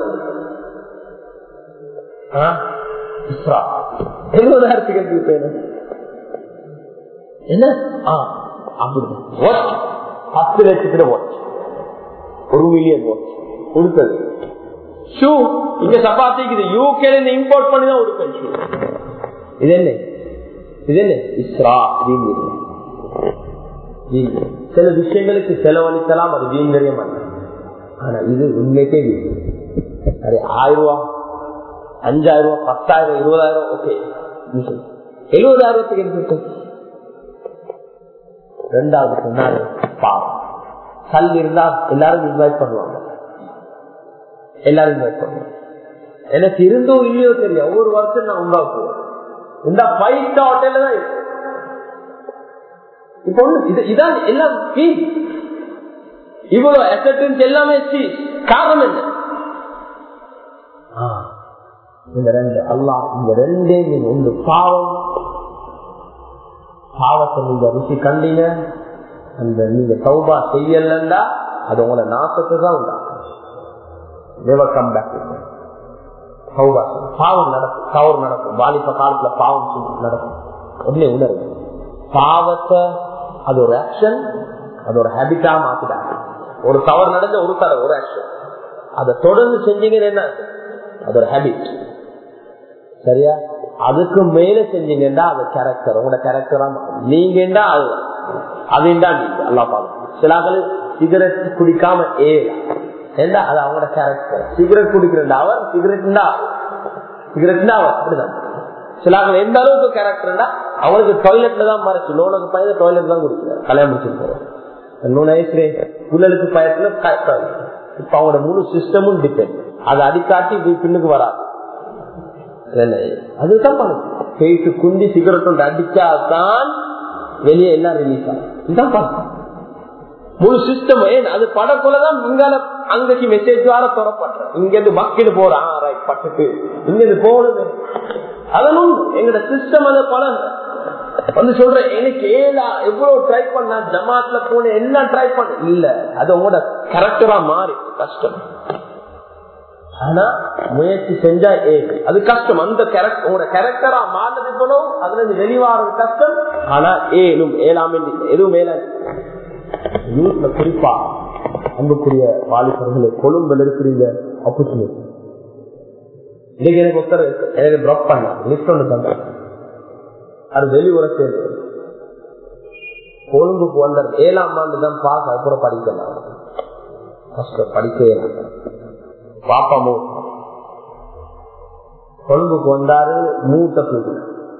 எழுபதாயிரத்துக்கு எப்படி பேன என்ன அப்படி பத்து லட்சத்துல வாட்ச் ஒரு மில்லியன் வாட்ச் கொடுத்தது ஷூ இங்க சப்பாத்திக்குது யூகேல இருந்து இம்போர்ட் பண்ணி தான் கொடுப்பேன் ஷூ இது என்ன இது என்ன இஸ்ரா சில விஷயங்களுக்கு செலவழிக்கலாம் அது வீண்கரியம் அல்ல ஆனா இது உண்மைக்கே வீண் அது ஆயிரம் ரூபா அஞ்சாயிரம் ரூபாய் பத்தாயிரம் இருபதாயிரம் ஓகே எழுபதாயிரத்துக்கு எடுத்து ரெண்டாவது சொன்னாரு பாவம் கல் இருந்தா எல்லாரும் இன்வைட் பண்ணுவாங்க எல்லாரும் இன்வைட் பண்ணுவாங்க எனக்கு இருந்தோ இல்லையோ தெரியும் ஒவ்வொரு வருஷம் நான் உண்டாக்குவோம் இந்த ஃபைவ் ஹோட்டல்ல தான் இருக்கு இப்ப ஒண்ணு இதான் எல்லாம் இவ்வளவு அசட்ஸ் எல்லாமே காரணம் என்ன இந்த ரெண்டு அல்லா இந்த ரெண்டே நீங்க ஒன்று பாவம் பாவத்தை நீங்க ருசி கண்டீங்க அந்த நீங்க சௌபா செய்யலண்டா அது உங்களோட நாசத்தை தான் உண்டாக்கும் நெவர் கம் பேக் சௌபா பாவம் நடக்கும் தவறு நடக்கும் வாலிப காலத்துல பாவம் நடக்கும் உடனே உணர்வு பாவத்தை அது ஒரு ஆக்ஷன் அது ஒரு ஹேபிட்டா மாத்திட்டாங்க ஒரு தவறு நடந்த ஒரு தர ஒரு ஆக்ஷன் அதை தொடர்ந்து செஞ்சீங்கன்னு என்ன அது ஒரு ஹேபிட் சரியா அதுக்கு மேல செஞ்சீங்கன்னா அது கேரக்டர் உங்களோட கேரக்டரா நீங்க அது அதுண்டா நீங்க அல்லா பாருங்க சிலாக்கள் சிகரெட் குடிக்காம ஏலா ஏண்டா அது அவங்களோட கேரக்டர் சிகரெட் குடிக்கிறா அவர் சிகரெட் சிகரெட் அவர் அப்படிதான் சிலாக்கள் எந்த அளவுக்கு கேரக்டர்னா அவனுக்கு டாய்லெட்ல தான் மறைச்சு லோனுக்கு பையன் டாய்லெட் தான் குடிக்கிறார் கல்யாணம் முடிச்சுட்டு போறோம் நூறு வயசுல புள்ளலுக்கு பயத்துல இப்ப அவங்களோட முழு சிஸ்டமும் டிபெண்ட் அதை அடிக்காட்டி பின்னுக்கு வராது அதுதான் பண்ணும் போயிட்டு குந்தி சிகரெட் ஒன்று அடிச்சாதான் வெளியே எல்லாம் ரிலீஸ் ஆகும் இதுதான் பண்ணும் முழு சிஸ்டம் ஏன் அது படக்குள்ளதான் இங்கால அங்கக்கு மெசேஜ் வர தொடப்படுற இங்க இருந்து பக்கிட்டு போறான் ரைட் பட்டுக்கு இங்க இருந்து போகணுது அதனும் எங்கட சிஸ்டம் அதை பலன் வந்து சொல்ற எனக்கு ஏலா எவ்வளவு ட்ரை பண்ண ஜமாத்ல போன என்ன ட்ரை பண்ண இல்ல அது உங்களோட கரெக்டரா மாறி கஷ்டம் ஆனா முயற்சி செஞ்சா ஏது அது கஷ்டம் அந்த கேரக்டர் உங்களோட கேரக்டரா மாறினது போலும் அதுல இருந்து வெளிவாறது கஷ்டம் ஆனா ஏலும் ஏலாமே இல்லை எதுவும் மேல யூத்ல குறிப்பா அன்புக்குரிய வாலிபர்களை கொழும்புல இருக்கிறீங்க ஆப்பர்ச்சுனிட்டி இன்னைக்கு எனக்கு ஒருத்தர் எனக்கு ட்ராப் பண்ண லிஸ்ட் ஒன்று தந்தார் அது வெளியுற சேர்ந்து கொழும்புக்கு வந்த ஏழாம் ஆண்டு தான் பாஸ் அதுக்கப்புறம் படிக்கலாம் கஷ்டம் படிக்கவே பாப்பா மூ கொழும்புக்கு வந்தாரு மூத்த பிள்ளை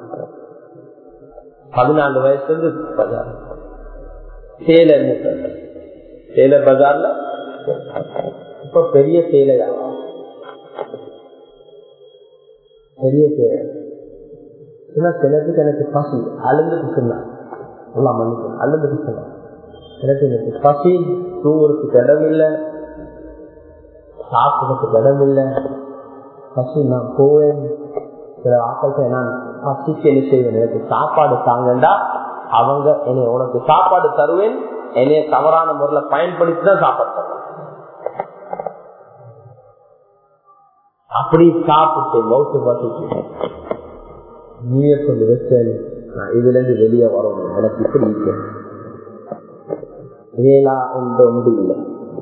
பதினாலு வயசுல இருந்து பஜார் சேலர் மூத்த சேலர் பஜார்ல இப்ப பெரிய சேலையா பெரிய சேலை ஏன்னா சிலருக்கு எனக்கு பசி அழுந்துட்டு சொன்னான் எல்லாம் மன்னிக்கும் அழுந்துட்டு சொன்னான் எனக்கு எனக்கு பசி தூங்குறதுக்கு இடம் இல்லை சாப்பிடுறதுக்கு இடம் இல்லை பசி நான் போவேன் சில ஆட்கள் நான் பசிக்கு என்ன செய்வேன் எனக்கு சாப்பாடு தாங்கண்டா அவங்க என்னை உனக்கு சாப்பாடு தருவேன் என்னைய தவறான முறையில் பயன்படுத்தி தான் சாப்பாடு தருவேன் அப்படி சாப்பிட்டு மவுத்து பசிச்சு நீய சொல்லி வச்சேன் நான் இதுல இருந்து வெளியே வரணும் எனக்கு இப்படி இல்லை வேளா ஒன்று ஒன்று இல்லை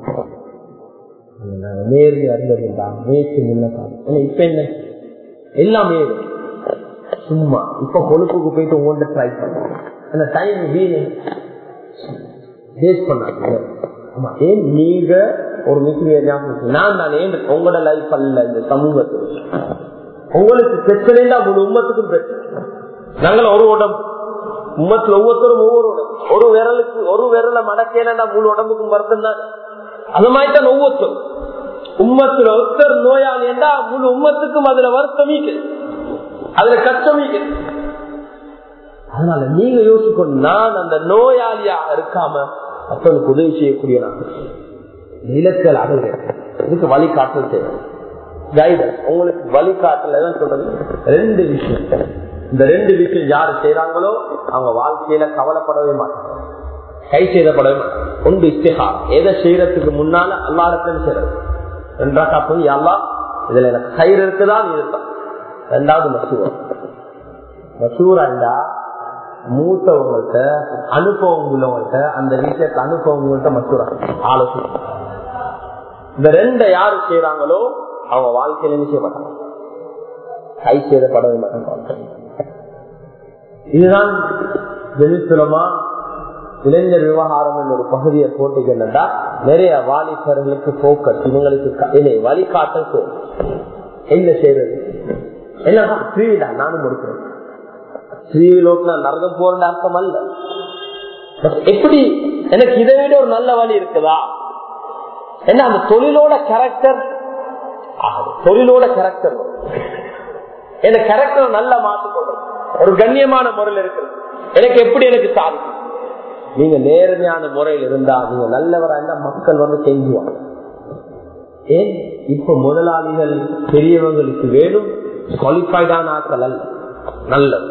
நேர்ந்து அறிந்ததுண்டா நேற்று முன்னதான் இப்ப என்ன எல்லாமே சும்மா இப்ப கொழுப்புக்கு போயிட்டு உங்கள்கிட்ட ட்ரை பண்ண அந்த டைம் வீணு வேஸ்ட் பண்ணாதீங்க ஆமா ஏன் நீங்க ஒரு மிகப்பெரிய ஞாபகம் நான் தான் ஏன் உங்களோட லைஃப் அல்ல இந்த சமூகத்தில் உங்களுக்கு பிரச்சனை தான் முழு உம்மத்துக்கும் பிரச்சனை நாங்கள் ஒரு உடம்பு உம்மத்துல ஒவ்வொருத்தரும் ஒவ்வொரு உடம்பு ஒரு விரலுக்கு ஒரு விரலை மடக்கேனா முழு உடம்புக்கும் வருத்தம் தான் அது மாதிரி தான் ஒவ்வொருத்தரும் உம்மத்துல ஒருத்தர் நோயாளி என்றா முழு உம்மத்துக்கும் அதுல வருத்தம் அதுல கஷ்டம் அதனால நீங்க யோசிக்கணும் நான் அந்த நோயாளியா இருக்காம மக்களுக்கு உதவி செய்யக்கூடிய இலக்கல் அகல் இதுக்கு வழிகாட்டல் தேவை கைடன்ஸ் உங்களுக்கு வழிகாட்டல தான் சொல்றது ரெண்டு விஷயம் இந்த ரெண்டு விஷயம் யாரு செய்யறாங்களோ அவங்க வாழ்க்கையில கவலைப்படவே மாட்டாங்க கை செய்தப்படவே மாட்டாங்க ஒன்று இஸ்திஹா எதை செய்யறதுக்கு முன்னால அல்லாடத்தில் செய்யறது ரெண்டா காப்பது யாரா இதுல எனக்கு கயிறு இருக்குதான் இருக்கான் ரெண்டாவது மசூரா மசூரா இருந்தா மூத்தவங்கள்ட்ட அனுபவம் உள்ளவங்கள்ட்ட அந்த விஷயத்தை அனுபவங்கள்ட்ட மசூரா ஆலோசனை இந்த ரெண்ட யாரு செய்யறாங்களோ அவங்க வாழ்க்கையில என்ன செய்ய மாட்டாங்க கை செய்தப்படவே மாட்டாங்க இதுதான் வெளிப்புறமா இளைஞர் விவகாரம் என்ற ஒரு பகுதியை போட்டுக்கு என்னன்னா நிறைய வாலிபர்களுக்கு போக்கஸ் இவங்களுக்கு வழிகாட்டல் என்ன செய்யறது என்னன்னா ஸ்ரீவிடா நானும் முடிக்கிறேன் ஸ்ரீவிலோட்னா நரகம் போற அர்த்தம் அல்ல எப்படி எனக்கு இதை விட ஒரு நல்ல வழி இருக்குதா என்ன அந்த தொழிலோட கேரக்டர் தொழிலோட கேரக்டர் என்ன கேரக்டர் நல்லா மாற்றிக்கொள்றது ஒரு கண்ணியமான முறையில் இருக்கிறது எனக்கு எப்படி எனக்கு சாதிக்கும் நீங்க நேர்மையான முறையில் இருந்தா நீங்க நல்லவரா இருந்தா மக்கள் வந்து செஞ்சுவாங்க ஏன் இப்ப முதலாளிகள் பெரியவங்களுக்கு வேணும் குவாலிஃபைடான ஆட்கள் அல்ல நல்லது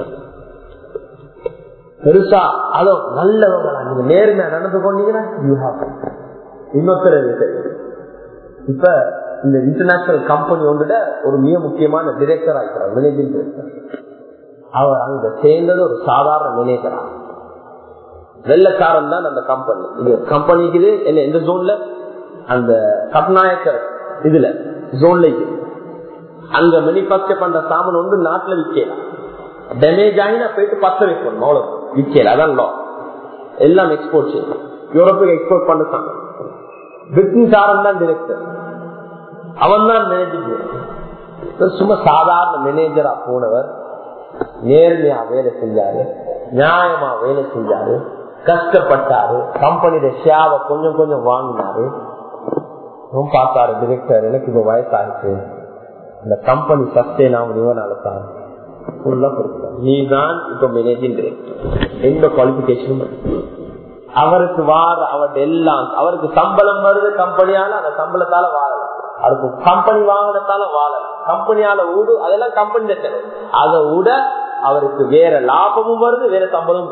பெருசா அதோ நல்லவங்களா நீங்க நேர்மையா நடந்து கொண்டீங்கன்னா யூ ஹாவ் இன்னொருத்தர் இப்ப இந்த இன்டர்நேஷனல் கம்பெனி ஒன்றுட ஒரு மிக முக்கியமான டிரெக்டர் ஆகிறார் மேனேஜிங் டிரெக்டர் அவர் அங்க சேர்ந்தது ஒரு சாதாரண மேனேஜரா வெள்ளக்காரன் தான் அந்த கம்பெனி இது கம்பெனிக்கு என்ன எந்த ஜோன்ல அந்த கட்நாயக்கர் இதுல ஜோன்ல அங்க மேனுபேக்சர் பண்ற சாமான் ஒன்று நாட்டுல விற்கலாம் டேமேஜ் ஆகினா போயிட்டு பத்த வைக்கணும் அவ்வளவு விற்கல அதான் லா எல்லாம் எக்ஸ்போர்ட் செய்யணும் யூரோப்புக்கு எக்ஸ்போர்ட் பண்ண சாமான் பிரிட்டிஷாரன் தான் டிரெக்டர் அவன் தான் மேனேஜர் சும்மா சாதாரண மேனேஜரா போனவர் நேர்மையா வேலை செஞ்சாரு நியாயமா வேலை செஞ்சாரு கஷ்டப்பட்டாரு கம்பெனியோட ஷேவை கொஞ்சம் கொஞ்சம் வாங்கினாரு பார்த்தாரு டிரெக்டர் எனக்கு இப்ப வயசாயிருக்கு இந்த கம்பெனி சஸ்டெயின் ஆகும் இவனால தான் நீ தான் இப்ப மேனேஜிங் டிரெக்டர் எந்த குவாலிபிகேஷனும் அவருக்கு வார அவர்கிட்ட எல்லாம் அவருக்கு சம்பளம் வருது கம்பெனியால அந்த சம்பளத்தால வாழலாம் அவருக்கு கம்பெனி வாங்கினதால வாழலாம் கம்பெனியால ஊடு அதெல்லாம் கம்பெனி அதை விட அவருக்கு வேற லாபமும் வருது வேற சம்பளம்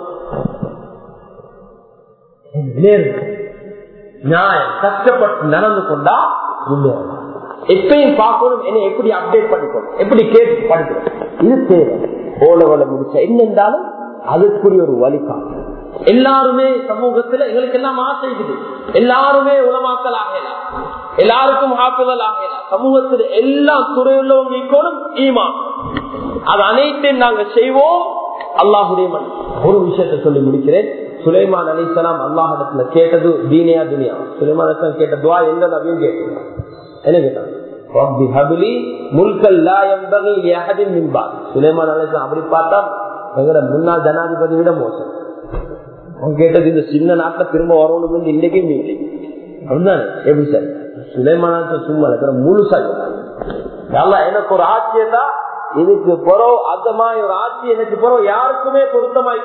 நியாயம் கஷ்டப்பட்டு நடந்து கொண்டா முன்னேறலாம் எப்பயும் பார்க்கணும் என்ன எப்படி அப்டேட் பண்ணிக்கணும் எப்படி கேட்டு படிக்கணும் இது தேவை ஓலவலை முடிச்ச என்ன இருந்தாலும் அதுக்குரிய ஒரு வழிகாட்டு எல்லாருமே சமூகத்துல எங்களுக்கு எல்லாம் ஆசை இருக்குது எல்லாருமே உலமாக்கல் ஆகலாம் எல்லாருக்கும் ஹாப்புதல் ஆகலாம் சமூகத்தில் எல்லா துறையுள்ளவங்க இருக்கணும் ஈமா அது அனைத்தையும் நாங்க செய்வோம் அல்லாஹுடைய மண் ஒரு விஷயத்த சொல்லி முடிக்கிறேன் சுலைமான் அலிசலாம் அல்லாஹிடத்துல கேட்டது தீனியா துனியா சுலைமான் அலிஸ்லாம் கேட்ட துவா எந்த நபியும் கேட்டது என்ன கேட்டாங்க சுலைமான் அலிஸ்லாம் அப்படி பார்த்தா எங்கட முன்னாள் ஜனாதிபதி விட மோசம் அவன் கேட்டது இந்த சின்ன நாட்டுல திரும்ப வரணும் இன்னைக்கே மீட்டிங் அப்படிதானே எப்படி சார் சுலைமான சும்மா இருக்கிற முழுசா எனக்கு ஒரு ஆட்சியதா இதுக்கு பிறகு அந்த மாதிரி ஒரு ஆட்சி எனக்கு பிறகு யாருக்குமே பொருத்தமாய்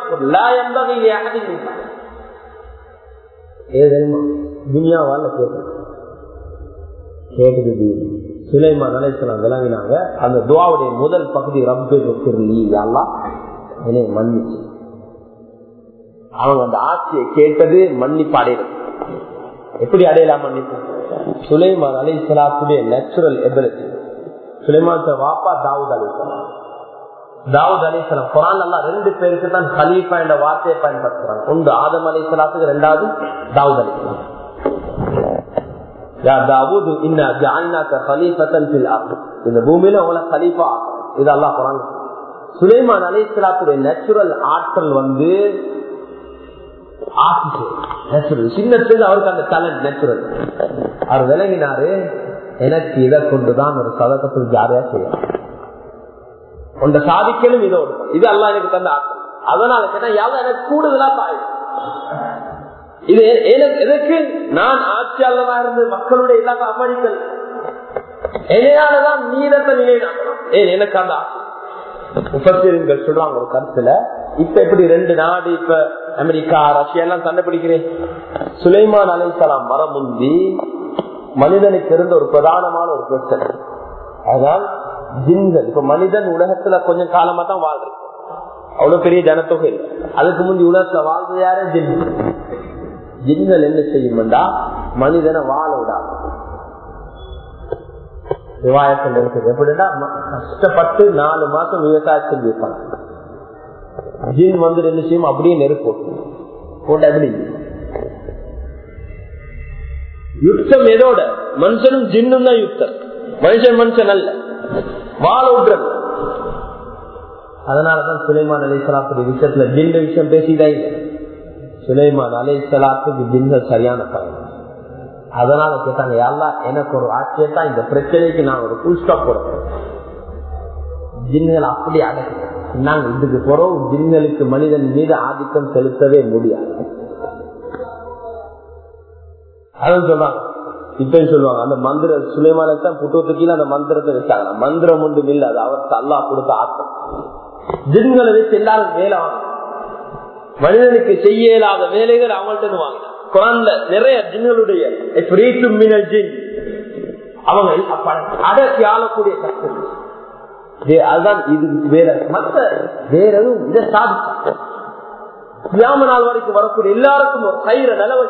துனியாவால கேட்க கேட்டது சுலைமா நினைச்சலாம் விளங்கினாங்க அந்த துவாவுடைய முதல் பகுதி ரப்பே எல்லாம் என்னை மன்னிச்சு அவங்க அந்த ஆட்சியை கேட்டது மன்னிப்பு அடையிறது எப்படி அடையலாம் மன்னிப்பு சுலைமான் அலி சலாத்துடைய நேச்சுரல் எபிலிட்டி சுலைமான் வாப்பா தாவூத் அலி சலாம் தாவூத் அலி சலாம் குரான் எல்லாம் ரெண்டு பேருக்கு தான் ஹலீஃபா என்ற வார்த்தையை பயன்படுத்துறாங்க ஒன்று ஆதம் அலி சலாத்துக்கு ரெண்டாவது தாவூத் அலி சலாம் இந்த பூமியில உங்களை கலீஃபா இது அல்லாஹ் குரான் சுலைமான் அலி சலாத்துடைய நேச்சுரல் ஆற்றல் வந்து சின்னத்துல அவருக்கு அந்த டேலண்ட் நேச்சுரல் அவர் விளங்கினாரு எனக்கு இதை கொண்டுதான் ஒரு சதகத்தில் ஜாரியா செய்யலாம் உண்ட சாதிக்கணும் இதோடு இது எல்லாம் எனக்கு தந்த ஆற்றல் அதனால கேட்டா யாரும் எனக்கு கூடுதலா தாய் இது எதற்கு நான் ஆட்சியாளராக இருந்து மக்களுடைய இல்லாத அமளிகள் என்னையாலதான் நீரத்தை நிலைநாட்டலாம் ஏன் எனக்கு அந்த முப்பத்திரங்கள் சொல்றாங்க ஒரு கருத்துல இப்ப எப்படி ரெண்டு நாடு இப்ப அமெரிக்கா ரஷ்யா எல்லாம் சண்டை பிடிக்கிறேன் சுலைமான் அலைசலாம் மரம் முந்தி மனிதனுக்கு இருந்த ஒரு பிரதானமான ஒரு பிரச்சனை அதுதான் ஜின்கள் இப்ப மனிதன் உலகத்துல கொஞ்சம் காலமா தான் வாழ்றது அவ்வளவு பெரிய ஜனத்தொகை இல்லை அதுக்கு முந்தி உலகத்துல வாழ்றது யாரே ஜின் ஜின்கள் என்ன செய்யும்டா மனிதனை வாழ விடாது விவாயத்தில் இருக்குது எப்படின்னா கஷ்டப்பட்டு நாலு மாசம் விவசாயம் செஞ்சிருப்பாங்க ஜின் வந்து என்ன செய்யும் அப்படியே நெருப்பு போட்டு எப்படி யுத்தம் எதோட மனுஷனும் ஜின்னும் தான் யுத்தம் மனுஷன் மனுஷன் அல்ல வாழ விட்டுறது அதனாலதான் சுலைமான் அலைசலாத்துடைய விஷயத்துல ஜின்ன விஷயம் பேசிதான் இல்லை சுலைமான் அலைசலாத்துக்கு ஜின்கள் சரியான பயணம் அதனால கேட்டாங்க யாரெல்லாம் எனக்கு ஒரு ஆட்சியத்தான் இந்த பிரச்சனைக்கு நான் ஒரு புல் ஸ்டாப் போடுறேன் ஜின்கள் அப்படி அடக்கு நாங்க இதுக்கு பிறகு ஜின்களுக்கு மனிதன் மீது ஆதிக்கம் செலுத்தவே முடியாது அதான் சொல்றாங்க இப்ப சொல்லுவாங்க அந்த மந்திர சுலைமானத்தான் புத்தகத்துக்கு அந்த மந்திரத்தை வச்சாங்க மந்திரம் ஒன்றும் இல்லை அது அவருக்கு அல்லா கொடுத்த ஆட்டம் ஜின்களை வச்சு எல்லாரும் வேலை வாங்க மனிதனுக்கு செய்ய இயலாத வேலைகள் அவங்கள்ட்ட வாங்கினாங்க குரான்ல நிறைய ஜின்களுடைய அவங்க அடக்கி ஆளக்கூடிய அதுதான் இது வேற மற்ற வேற எதுவும் இதை சாதிச்சு கியாம நாள் வரைக்கும் வரக்கூடிய எல்லாருக்கும் ஒரு கயிற நிலவை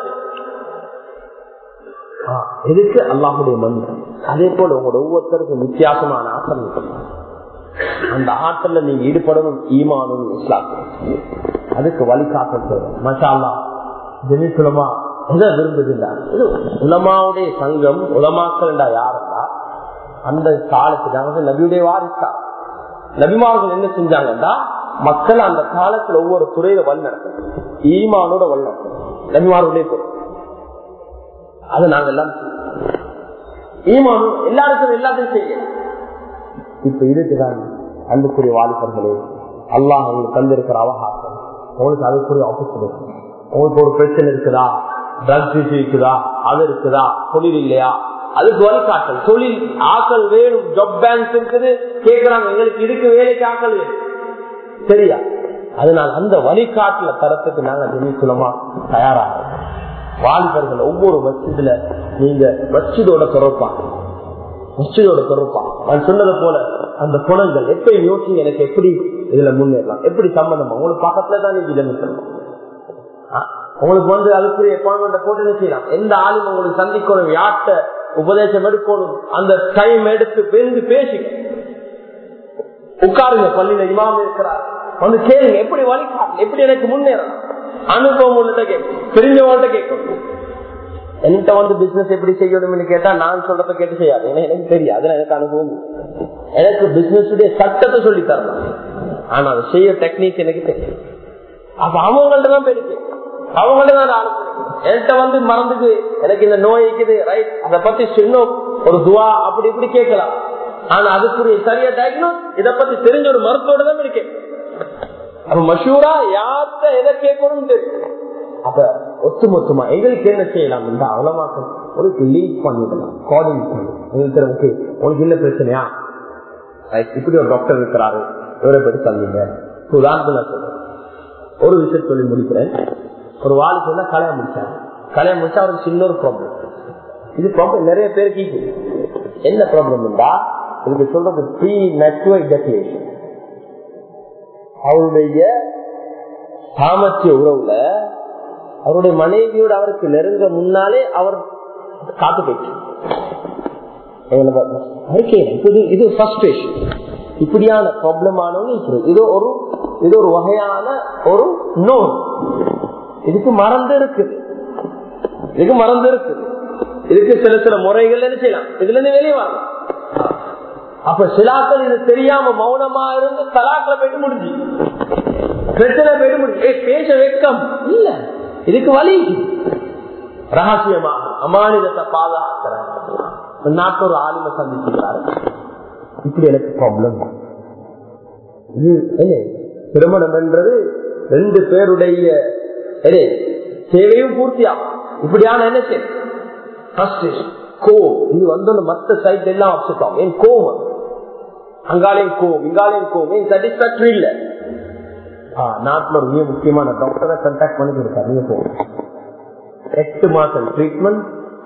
எதுக்கு அல்லாஹுடைய மண் அதே போல உங்களோட ஒவ்வொருத்தருக்கும் வித்தியாசமான ஆற்றல் அந்த ஆற்றல்ல நீங்க ஈடுபடணும் ஈமானும் இஸ்லாம் அதுக்கு வழிகாட்டல் தேவை மஷா அல்லா ஜெமிசுலமா எதை விரும்புதில்ல உலமாவுடைய சங்கம் உலமாக்கள் யாருந்தா அந்த காலத்துக்கு நபியுடைய வாரிசா நபிமார்கள் என்ன செஞ்சாங்கன்னா மக்கள் அந்த காலத்துல ஒவ்வொரு துறையில வழி நடக்கும் ஈமானோட வழி நடக்கும் நபிமார்களுடைய பொருள் அதை நாங்க எல்லாம் ஈமானும் எல்லாருக்கும் எல்லாத்தையும் செய்ய இப்ப இருக்குதான் அன்புக்குரிய வாலிபர்களே அல்லாஹ் உங்களுக்கு தந்திருக்கிற அவகாசம் உங்களுக்கு அதுக்குரிய ஆப்பர்ச்சுனிட்டி உங்களுக்கு ஒரு பிரச்சனை இருக்குதா ட்ரக்ஸ் இஷ்யூ இருக்குதா அது இருக்குதா தொழில் இல்லையா அதுக்கு வழிகாட்டல் தொழில் ஆக்கள் வேணும் ஜப் பேங்க் இருக்குது கேட்கிறாங்க எங்களுக்கு இதுக்கு வேலைக்கு ஆக்கள் வேணும் சரியா அதனால் அந்த வழிகாட்டுல தரத்துக்கு நாங்க ஜெமிசுலமா தயாராக வாலிபர்கள் ஒவ்வொரு மசிதுல நீங்க மசிதோட தொடர்பாங்க மசிதோட தொடர்பாங்க நான் சொன்னது போல அந்த குணங்கள் எப்படி யோசி எனக்கு எப்படி இதுல முன்னேறலாம் எப்படி சம்பந்தமா உங்களுக்கு பக்கத்துல தான் நீங்க ஜெமிக்கணும் உங்களுக்கு வந்து அதுக்குரிய அப்பாயின்மெண்ட் போட்டு செய்யலாம் எந்த ஆளும் உங்களுக்கு சந்திக்கணும் யார்கிட்ட உபதேசம் எடுக்கணும் அந்த டைம் எடுத்து பேருந்து பேசி உட்காருங்க பள்ளியில இமாம இருக்கிறார் வந்து கேளுங்க எப்படி வழிகாட்டு எப்படி எனக்கு முன்னேறலாம் அனுபவம் உள்ளத கேட்கும் தெரிஞ்சவங்கள்ட்ட கேட்கணும் என்கிட்ட வந்து பிசினஸ் எப்படி செய்யணும்னு கேட்டா நான் சொல்றத கேட்டு செய்யாது ஏன்னா எனக்கு தெரியும் அதுல எனக்கு அனுபவம் எனக்கு பிசினஸ் சட்டத்தை சொல்லி தரலாம் ஆனா அதை செய்ய டெக்னிக் எனக்கு தெரியும் அப்ப அவங்கள்ட்ட தான் போயிருக்கு அவங்கள்ட்ட தான் அனுப்பணும் என்கிட்ட வந்து மறந்துக்கு எனக்கு இந்த நோய் இருக்குது ரைட் அதை பத்தி சின்ன ஒரு துவா அப்படி இப்படி கேட்கலாம் ஆனா அதுக்குரிய சரியா டயக்னோஸ் இதை பத்தி தெரிஞ்ச ஒரு மருத்துவோட தான் இருக்கேன் அப்ப மஷூரா யார்கிட்ட எதை கேட்கணும் தெரியும் அப்ப ஒத்துமொத்தமா எங்களுக்கு என்ன செய்யலாம் இந்த அவலமாக்கம் உனக்கு லீட் பண்ணிடலாம் கோஆர்டினேட் பண்ணி உங்களுக்கு உனக்கு என்ன பிரச்சனையா இப்படி ஒரு டாக்டர் இருக்கிறாரு இவரை பற்றி தந்தீங்க உதாரணத்துல நான் சொல்றேன் ஒரு விஷயம் சொல்லி முடிக்கிறேன் ஒரு வாழ் சொன்னா கல்யாணம் முடிச்சாங்க கல்யாணம் முடிச்சா அவருக்கு சின்ன ஒரு ப்ராப்ளம் இது ப்ராப்ளம் நிறைய பேருக்கு இருக்குது. என்ன ப்ராப்ளம்டா இதுக்கு சொல்றது ப்ரீ நெட்வொர்க் டெக்லேஷன் அவருடைய சாமர்த்திய உறவுல அவருடைய மனைவியோட அவருக்கு நெருங்க முன்னாலே அவர் காத்து போயிட்டு இது ஃபர்ஸ்ட்ரேஷன் இப்படியான ப்ராப்ளம் ஆனவங்க இது ஒரு இது ஒரு வகையான ஒரு நோய் இதுக்கு மறந்து இருக்குது இதுக்கு மறந்து இருக்குது இதுக்கு சில சில முறைகள் என்ன செய்யலாம் இதுல இருந்து வெளியே வரலாம் அப்ப சிலாக்கள் இது தெரியாம மௌனமா இருந்து தலாக்களை போயிட்டு முடிஞ்சு பிரச்சனை போயிட்டு முடிஞ்சு ஏய், பேச வெட்கம் இல்ல இதுக்கு வழி ரகசியமா அமானிதத்தை பாதுகாக்கிறேன் நாட்டு ஒரு ஆளுமை சந்திச்சுக்கிறாரு இப்படி எனக்கு ப்ராப்ளம் இது என்ன திருமணம் என்றது ரெண்டு பேருடைய என்ன, தேவையும் பூர்த்தியாகும் இப்படியான என்ன செய்யும் Frustration, கோவம் இது வந்து மத்த சைட் எல்லாம் அப்செட் ஆகும் என் கோவம் அங்காலையும் கோவம் இங்காலையும் கோவம் ஏன் சாட்டிஸ்பாக்டரி இல்ல நாட்டுல ஒரு மிக முக்கியமான டாக்டரை கண்டாக்ட் பண்ணி இருக்காரு நீங்க போகும் எட்டு மாசம் ட்ரீட்மெண்ட்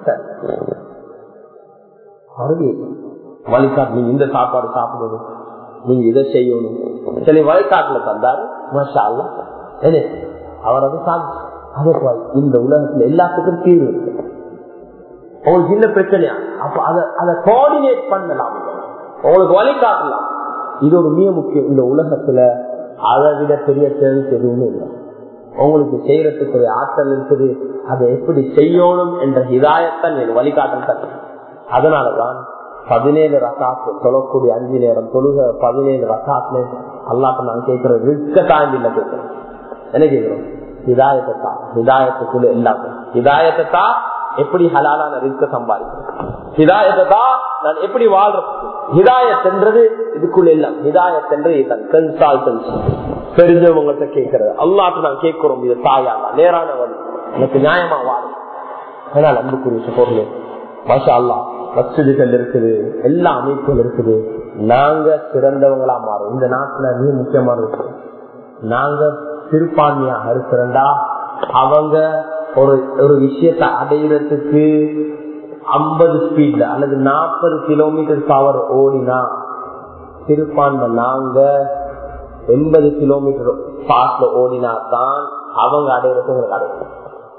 அவருக்கு வழிகாட்டு நீங்க இந்த சாப்பாடு சாப்பிடணும் நீங்க இதை செய்யணும் சரி வழிகாட்டுல தந்தாரு மஷா அல்லா என்ன அவர் அதை சாப்பிட்டு அதை பாரு, இந்த உலகத்துல எல்லாத்துக்கும் தீர்வு இருக்கு உங்களுக்கு சின்ன பிரச்சனையா அப்ப அதை அதை கோஆர்டினேட் பண்ணலாம் உங்களுக்கு வழி காட்டலாம் இது ஒரு மிக முக்கியம் இந்த உலகத்துல அதை விட பெரிய சர்வீஸ் எதுவுமே இல்லை உங்களுக்கு செய்யறதுக்குரிய ஆற்றல் இருக்குது அதை எப்படி செய்யணும் என்ற ஹிதாயத்தான் எனக்கு வழிகாட்டல் தரும் அதனாலதான் பதினேழு ரசாத்து தொழக்கூடிய அஞ்சு நேரம் தொழுக பதினேழு ரசாத்துல அல்லாட்ட நான் கேட்கிறேன் ரிஸ்க தாண்டி இல்லை கேட்கிறேன் என்ன கேட்கிறோம் ஹிதாயத்தை தான் ஹிதாயத்துக்குள்ள எல்லாத்தையும் ஹிதாயத்தை தான் எப்படி ஹலாலான ரிஸ்க சம்பாதிக்கிறேன் ஹிதாயத்தை தான் நான் எப்படி வாழ்றது ஹிதாயத் என்றது இதுக்குள்ள எல்லாம் ஹிதாயத் என்றது கன்சால்டன்சி தெரிஞ்சவங்கள்ட்ட கேட்கறது அல்லாட்டு நான் கேட்கிறோம் இது தாயாமா நேரான வழி எனக்கு நியாயமா வாழும் அதனால் அன்புக்குரிய பொருள் மாஷா அல்லா மசூதிகள் இருக்குது எல்லா அமைப்புகள் இருக்குது நாங்க சிறந்தவங்களா மாறும் இந்த நாட்டுல மிக முக்கியமான விஷயம் நாங்க சிறுபான்மையாக இருக்கிறண்டா அவங்க ஒரு ஒரு விஷயத்தை அடையிறதுக்கு ஐம்பது ஸ்பீட்ல அல்லது நாற்பது கிலோமீட்டர் பவர் ஓடினா சிறுபான்மை நாங்க எண்பது கிலோமீட்டர் பாஸ்ல ஓடினா தான் அவங்க அடையிறது உங்களுக்கு அடையும்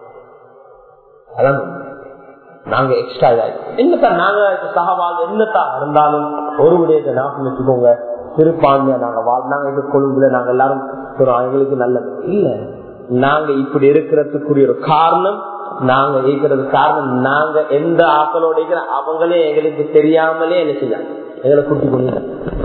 அதான் நாங்க எக்ஸ்ட்ரா என்னத்தான் நாங்க இப்ப சகவாழ் என்னத்தான் இருந்தாலும் ஒரு விடயத்தை நான் வச்சுக்கோங்க சிறுபான்மையா நாங்க வாழ் நாங்க இப்ப கொழும்புல நாங்க எல்லாரும் சொல்றோம், எங்களுக்கு நல்லது இல்ல நாங்க இப்படி இருக்கிறதுக்குரிய ஒரு காரணம் நாங்க இருக்கிறது காரணம் நாங்க எந்த ஆக்களோட இருக்கிற அவங்களே எங்களுக்கு தெரியாமலே என்ன செய்யலாம் எங்களை குட்டி கொண்டு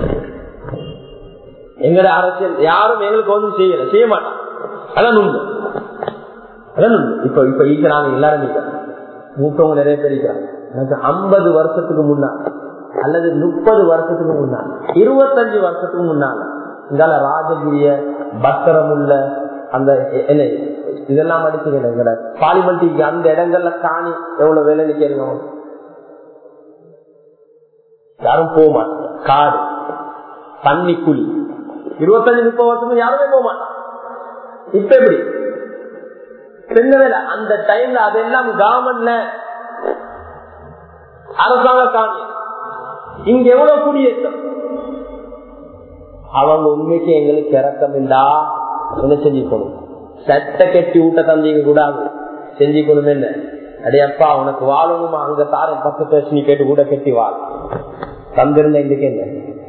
எங்கட அரசியல் யாரும் எங்களுக்கு ஒன்றும் செய்யல செய்ய மாட்டான் அதான் உண்மை அதான் உண்மை இப்ப இப்ப ஈக்கிறாங்க எல்லாரும் ஈக்கிறாங்க மூத்தவங்க நிறைய பேர் இருக்கிறாங்க எனக்கு ஐம்பது வருஷத்துக்கு முன்னால் அல்லது முப்பது வருஷத்துக்கு முன்னால் இருபத்தஞ்சு வருஷத்துக்கு முன்னால் இங்கால ராஜகிரிய பத்திரமுள்ள அந்த எ- என்ன இதெல்லாம் அடிச்சுக்கணும் எங்கட பார்லிமெண்ட்டுக்கு அந்த இடங்கள்ல காணி எவ்வளவு வேலை நிக்கிறீங்க யாரும் போக மாட்டாங்க காடு தண்ணி குழி இருபத்தஞ்சு முப்பது வருஷமும் யாருமே போக மாட்டாங்க இப்ப எப்படி என்ன வேலை அந்த டைம்ல அதெல்லாம் கவர்மெண்ட்ல அரசாங்க காணி இங்க எவ்வளவு குடியேற்றம் அவங்க உண்மைக்கு எங்களுக்கு இறக்கம் இல்லா என்ன செஞ்சுக்கணும் சட்டை கட்டி ஊட்ட தந்தீங்க கூடாது செஞ்சுக்கணும் என்ன அடையப்பா உனக்கு வாழணுமா அங்க தாரம் பத்து பேசி நீ கேட்டு கூட கட்டி வாழ் தந்திருந்த இன்னைக்கு என்ன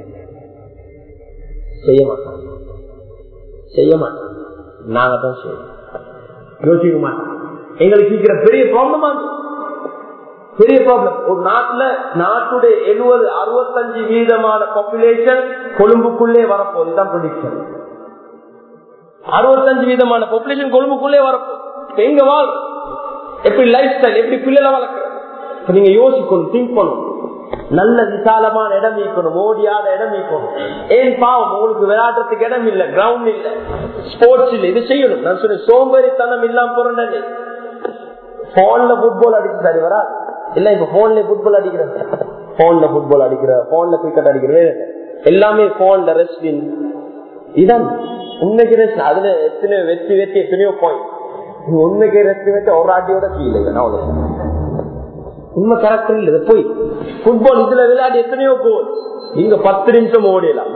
செய்ய மாட்டான் செய்ய மாட்டான் நாங்க தான் செய்யணும் யோசிக்க மாட்டோம் எங்களுக்கு இருக்கிற பெரிய ப்ராப்ளமா பெரிய ப்ராப்ளம் ஒரு நாட்டுல நாட்டுடைய எழுபது அறுபத்தஞ்சு வீதமான பாப்புலேஷன் கொழும்புக்குள்ளே வரப்போகுது இதுதான் ப்ரொடிக்ஷன் அறுபத்தஞ்சு வீதமான பாப்புலேஷன் கொழும்புக்குள்ளே வரப்போகுது எங்க வாழ் எப்படி லைஃப் ஸ்டைல் எப்படி பிள்ளைல வளர்க்குற இப்ப நீங்க யோசிக்கணும் திங்க் பண்ணணும் நல்ல விசாலமான இடம் இருக்கணும் ஓடியாத இடம் இருக்கணும் ஏன் பாவம் உங்களுக்கு விளையாடுறதுக்கு இடம் இல்ல கிரவுண்ட் இல்ல ஸ்போர்ட்ஸ் இல்ல இது செய்யணும் நான் சொன்னேன் சோம்பேறித்தனம் இல்லாம போறேன் போன்ல ஃபுட்பால் அடிச்சு சரி வரா இல்ல இப்ப போன்ல ஃபுட்பால் அடிக்கிற போன்ல ஃபுட்பால் அடிக்கிற போன்ல கிரிக்கெட் அடிக்கிற எல்லாமே போன் ரெஸ்டின் இதான் உண்மைக்கு ரெஸ்ட் அதுல எத்தனை வெற்றி வெற்றி எத்தனையோ பாயிண்ட் உண்மைக்கு ரெஸ்ட் வச்சு ஒரு ஆட்டியோட கீழே அவ்வளவு உண்மை கரெக்டர் இல்ல போய் புட்பால் இதுல விளையாடி எத்தனையோ கோல் இங்க பத்து நிமிஷம் ஓடிடலாம்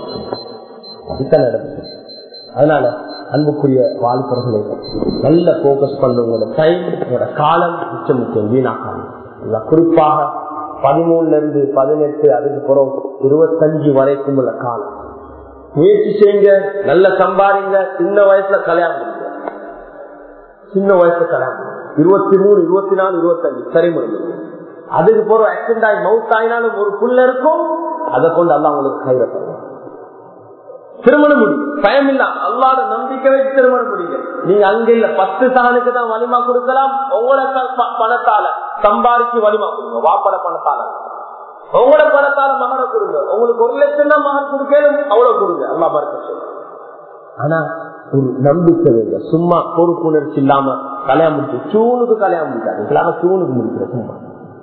இத்தனை நடந்தது அதனால அன்புக்குரிய வாழ்க்கர்களே நல்ல போக்கஸ் பண்ணுங்களோட டைம் உங்களோட காலம் மிச்சம் முக்கியம் வீணாக்காம குறிப்பாக பதிமூணுல இருந்து பதினெட்டு அதுக்கு பிறகு இருபத்தஞ்சு வரைக்கும் உள்ள காலம் முயற்சி செய்யுங்க நல்ல சம்பாதிங்க சின்ன வயசுல கல்யாணம் பண்ணுங்க சின்ன வயசுல கல்யாணம் இருபத்தி மூணு இருபத்தி நாலு இருபத்தஞ்சு சரி முடியும் அதுக்கு போற ஆக்சிடென்ட் ஆகி மவுத் ஆயினாலும் ஒரு புள்ள இருக்கும் அதை கொண்டு அல்ல உங்களுக்கு கையில திருமணம் முடியும் பயம் இல்ல அல்லாத நம்பிக்கை வச்சு திருமணம் முடியுங்க நீங்க அங்க இல்ல பத்து சாணுக்கு தான் வலிமா கொடுக்கலாம் உங்களோட பணத்தால சம்பாதிச்சு வலிமா கொடுங்க வாப்பட பணத்தால உங்களோட பணத்தால மகனை கொடுங்க உங்களுக்கு ஒரு லட்சம் தான் மகன் கொடுக்கணும் அவ்வளவு கொடுங்க அல்லா மறுக்க சொல்ல ஆனா ஒரு நம்பிக்கை வேங்க சும்மா பொறுப்புணர்ச்சி இல்லாம கல்யாணம் முடிச்சு சூனுக்கு கல்யாணம் முடிக்காது இல்லாம சூனுக்கு முடிக்கிற சும்மா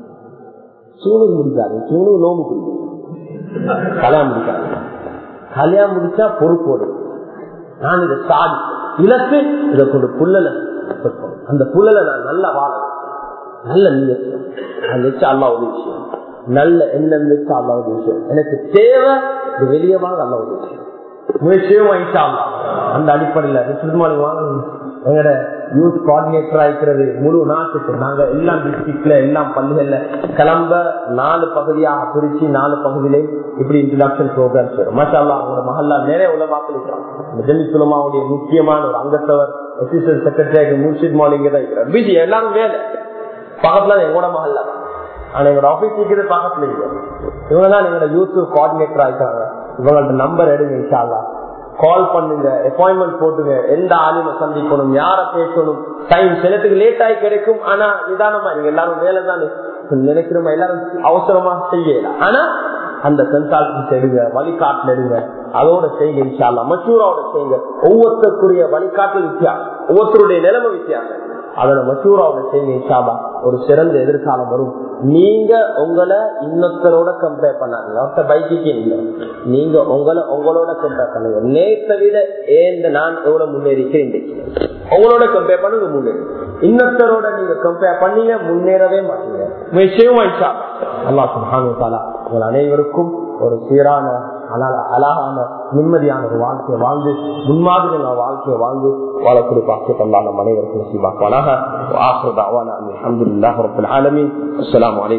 சூனுக்கு முடிக்காது சூனுக்கு நோம்பு குடிக்கும் கல்யாணம் முடிக்காது கல்யாணம் முடிச்சா பொறுப்போடு நான் இதை சாதி இலக்கு இதை கொண்டு புல்லல அந்த புல்லல நான் நல்லா வாழ நல்ல நினைச்சேன் அது வச்சு அல்லா ஒரு விஷயம் நல்ல எண்ணம் வச்சு அல்லா ஒரு விஷயம் எனக்கு தேவை இது வெளியே வாங்க அல்லா ஒரு விஷயம் முயற்சியும் வாங்கிட்டாங்க அந்த அடிப்படையில் வாங்க எங்கட யூத் கோஆர்டினேட்டரா இருக்கிறது முழு நாட்டுக்கு நாங்க எல்லாம் டிஸ்ட்ரிக்ட்ல எல்லாம் பள்ளிகள்ல கிளம்ப நாலு பகுதியாக பிரிச்சு நாலு பகுதியிலே இப்படி இன்ட்ரடக்ஷன் ப்ரோக்ராம்ஸ் வரும் மசாலா அவங்க மகல்லா நிறைய உலமாக்கள் இருக்கிறாங்க ஜெல்லி சுலமாவுடைய முக்கியமான ஒரு அங்கத்தவர் அசிஸ்டன்ட் செக்ரட்டரி முர்ஷித் மாலிங்க தான் இருக்கிறார் பிஜி எல்லாரும் வேலை பக்கத்துல எங்களோட மகல்லா ஆனா எங்களோட ஆபீஸ் இருக்கிறது பக்கத்துல இல்லை இவங்க தான் எங்களோட யூத் கோஆர்டினேட்டரா இருக்காங்க இவங்கள்ட்ட நம்பர் எடுங்க இன்ஷால்லா கால் பண்ணுங்க அப்பாயின்மெண்ட் போட்டுங்க எந்த ஆளுமை சந்திக்கணும் யார பேசணும் டைம் சிலத்துக்கு லேட் ஆகி கிடைக்கும் ஆனா நிதானமா நீங்க எல்லாரும் வேலை தானே நினைக்கிறோமா எல்லாரும் அவசரமா செய்யல ஆனா அந்த கன்சால்டன்ஸ் எடுங்க வழிகாட்டில் எடுங்க அதோட செய்யுங்க இன்ஷால்லா மச்சூராவோட செய்யுங்க ஒவ்வொருத்தருக்குரிய வழிகாட்டு வித்தியாசம் ஒவ்வொருத்தருடைய நிலைமை வித்தியாசம் அதோட மச்சூராவோட செய்யுங்க இன்ஷால்லா ஒரு சிறந்த எதிர்காலம் வரும் நீங்க உங்களை இன்னொருத்தரோட கம்பேர் பண்ணாதீங்க அவர்த்த பைக்கு இல்லை நீங்க உங்களை உங்களோட கம்பேர் பண்ணுங்க நேற்றை விட ஏந்த நான் எவ்வளவு முன்னேறிக்கிறேன் இன்றைக்கு உங்களோட கம்பேர் பண்ணுங்க முன்னேறி இன்னொருத்தரோட நீங்க கம்பேர் பண்ணீங்க முன்னேறவே மாட்டீங்க முயற்சியும் ஆயிடுச்சா அல்லா சுஹானுத்தாலா உங்கள் அனைவருக்கும் ஒரு சீரான அழகான நிம்மதியான ஒரு வாழ்க்கையை வாழ்ந்து முன்மாதிரியான வாழ்க்கையை வாழ்ந்து வாழக்கூடிய பாக்கியத்தை நம் அனைவருக்கும் சீவாக்குவானாக ஆசிரதாவான அலமதுல்லாஹ் ரபுல் ஆலமீன் அஸ்லாம் வலைக்கம்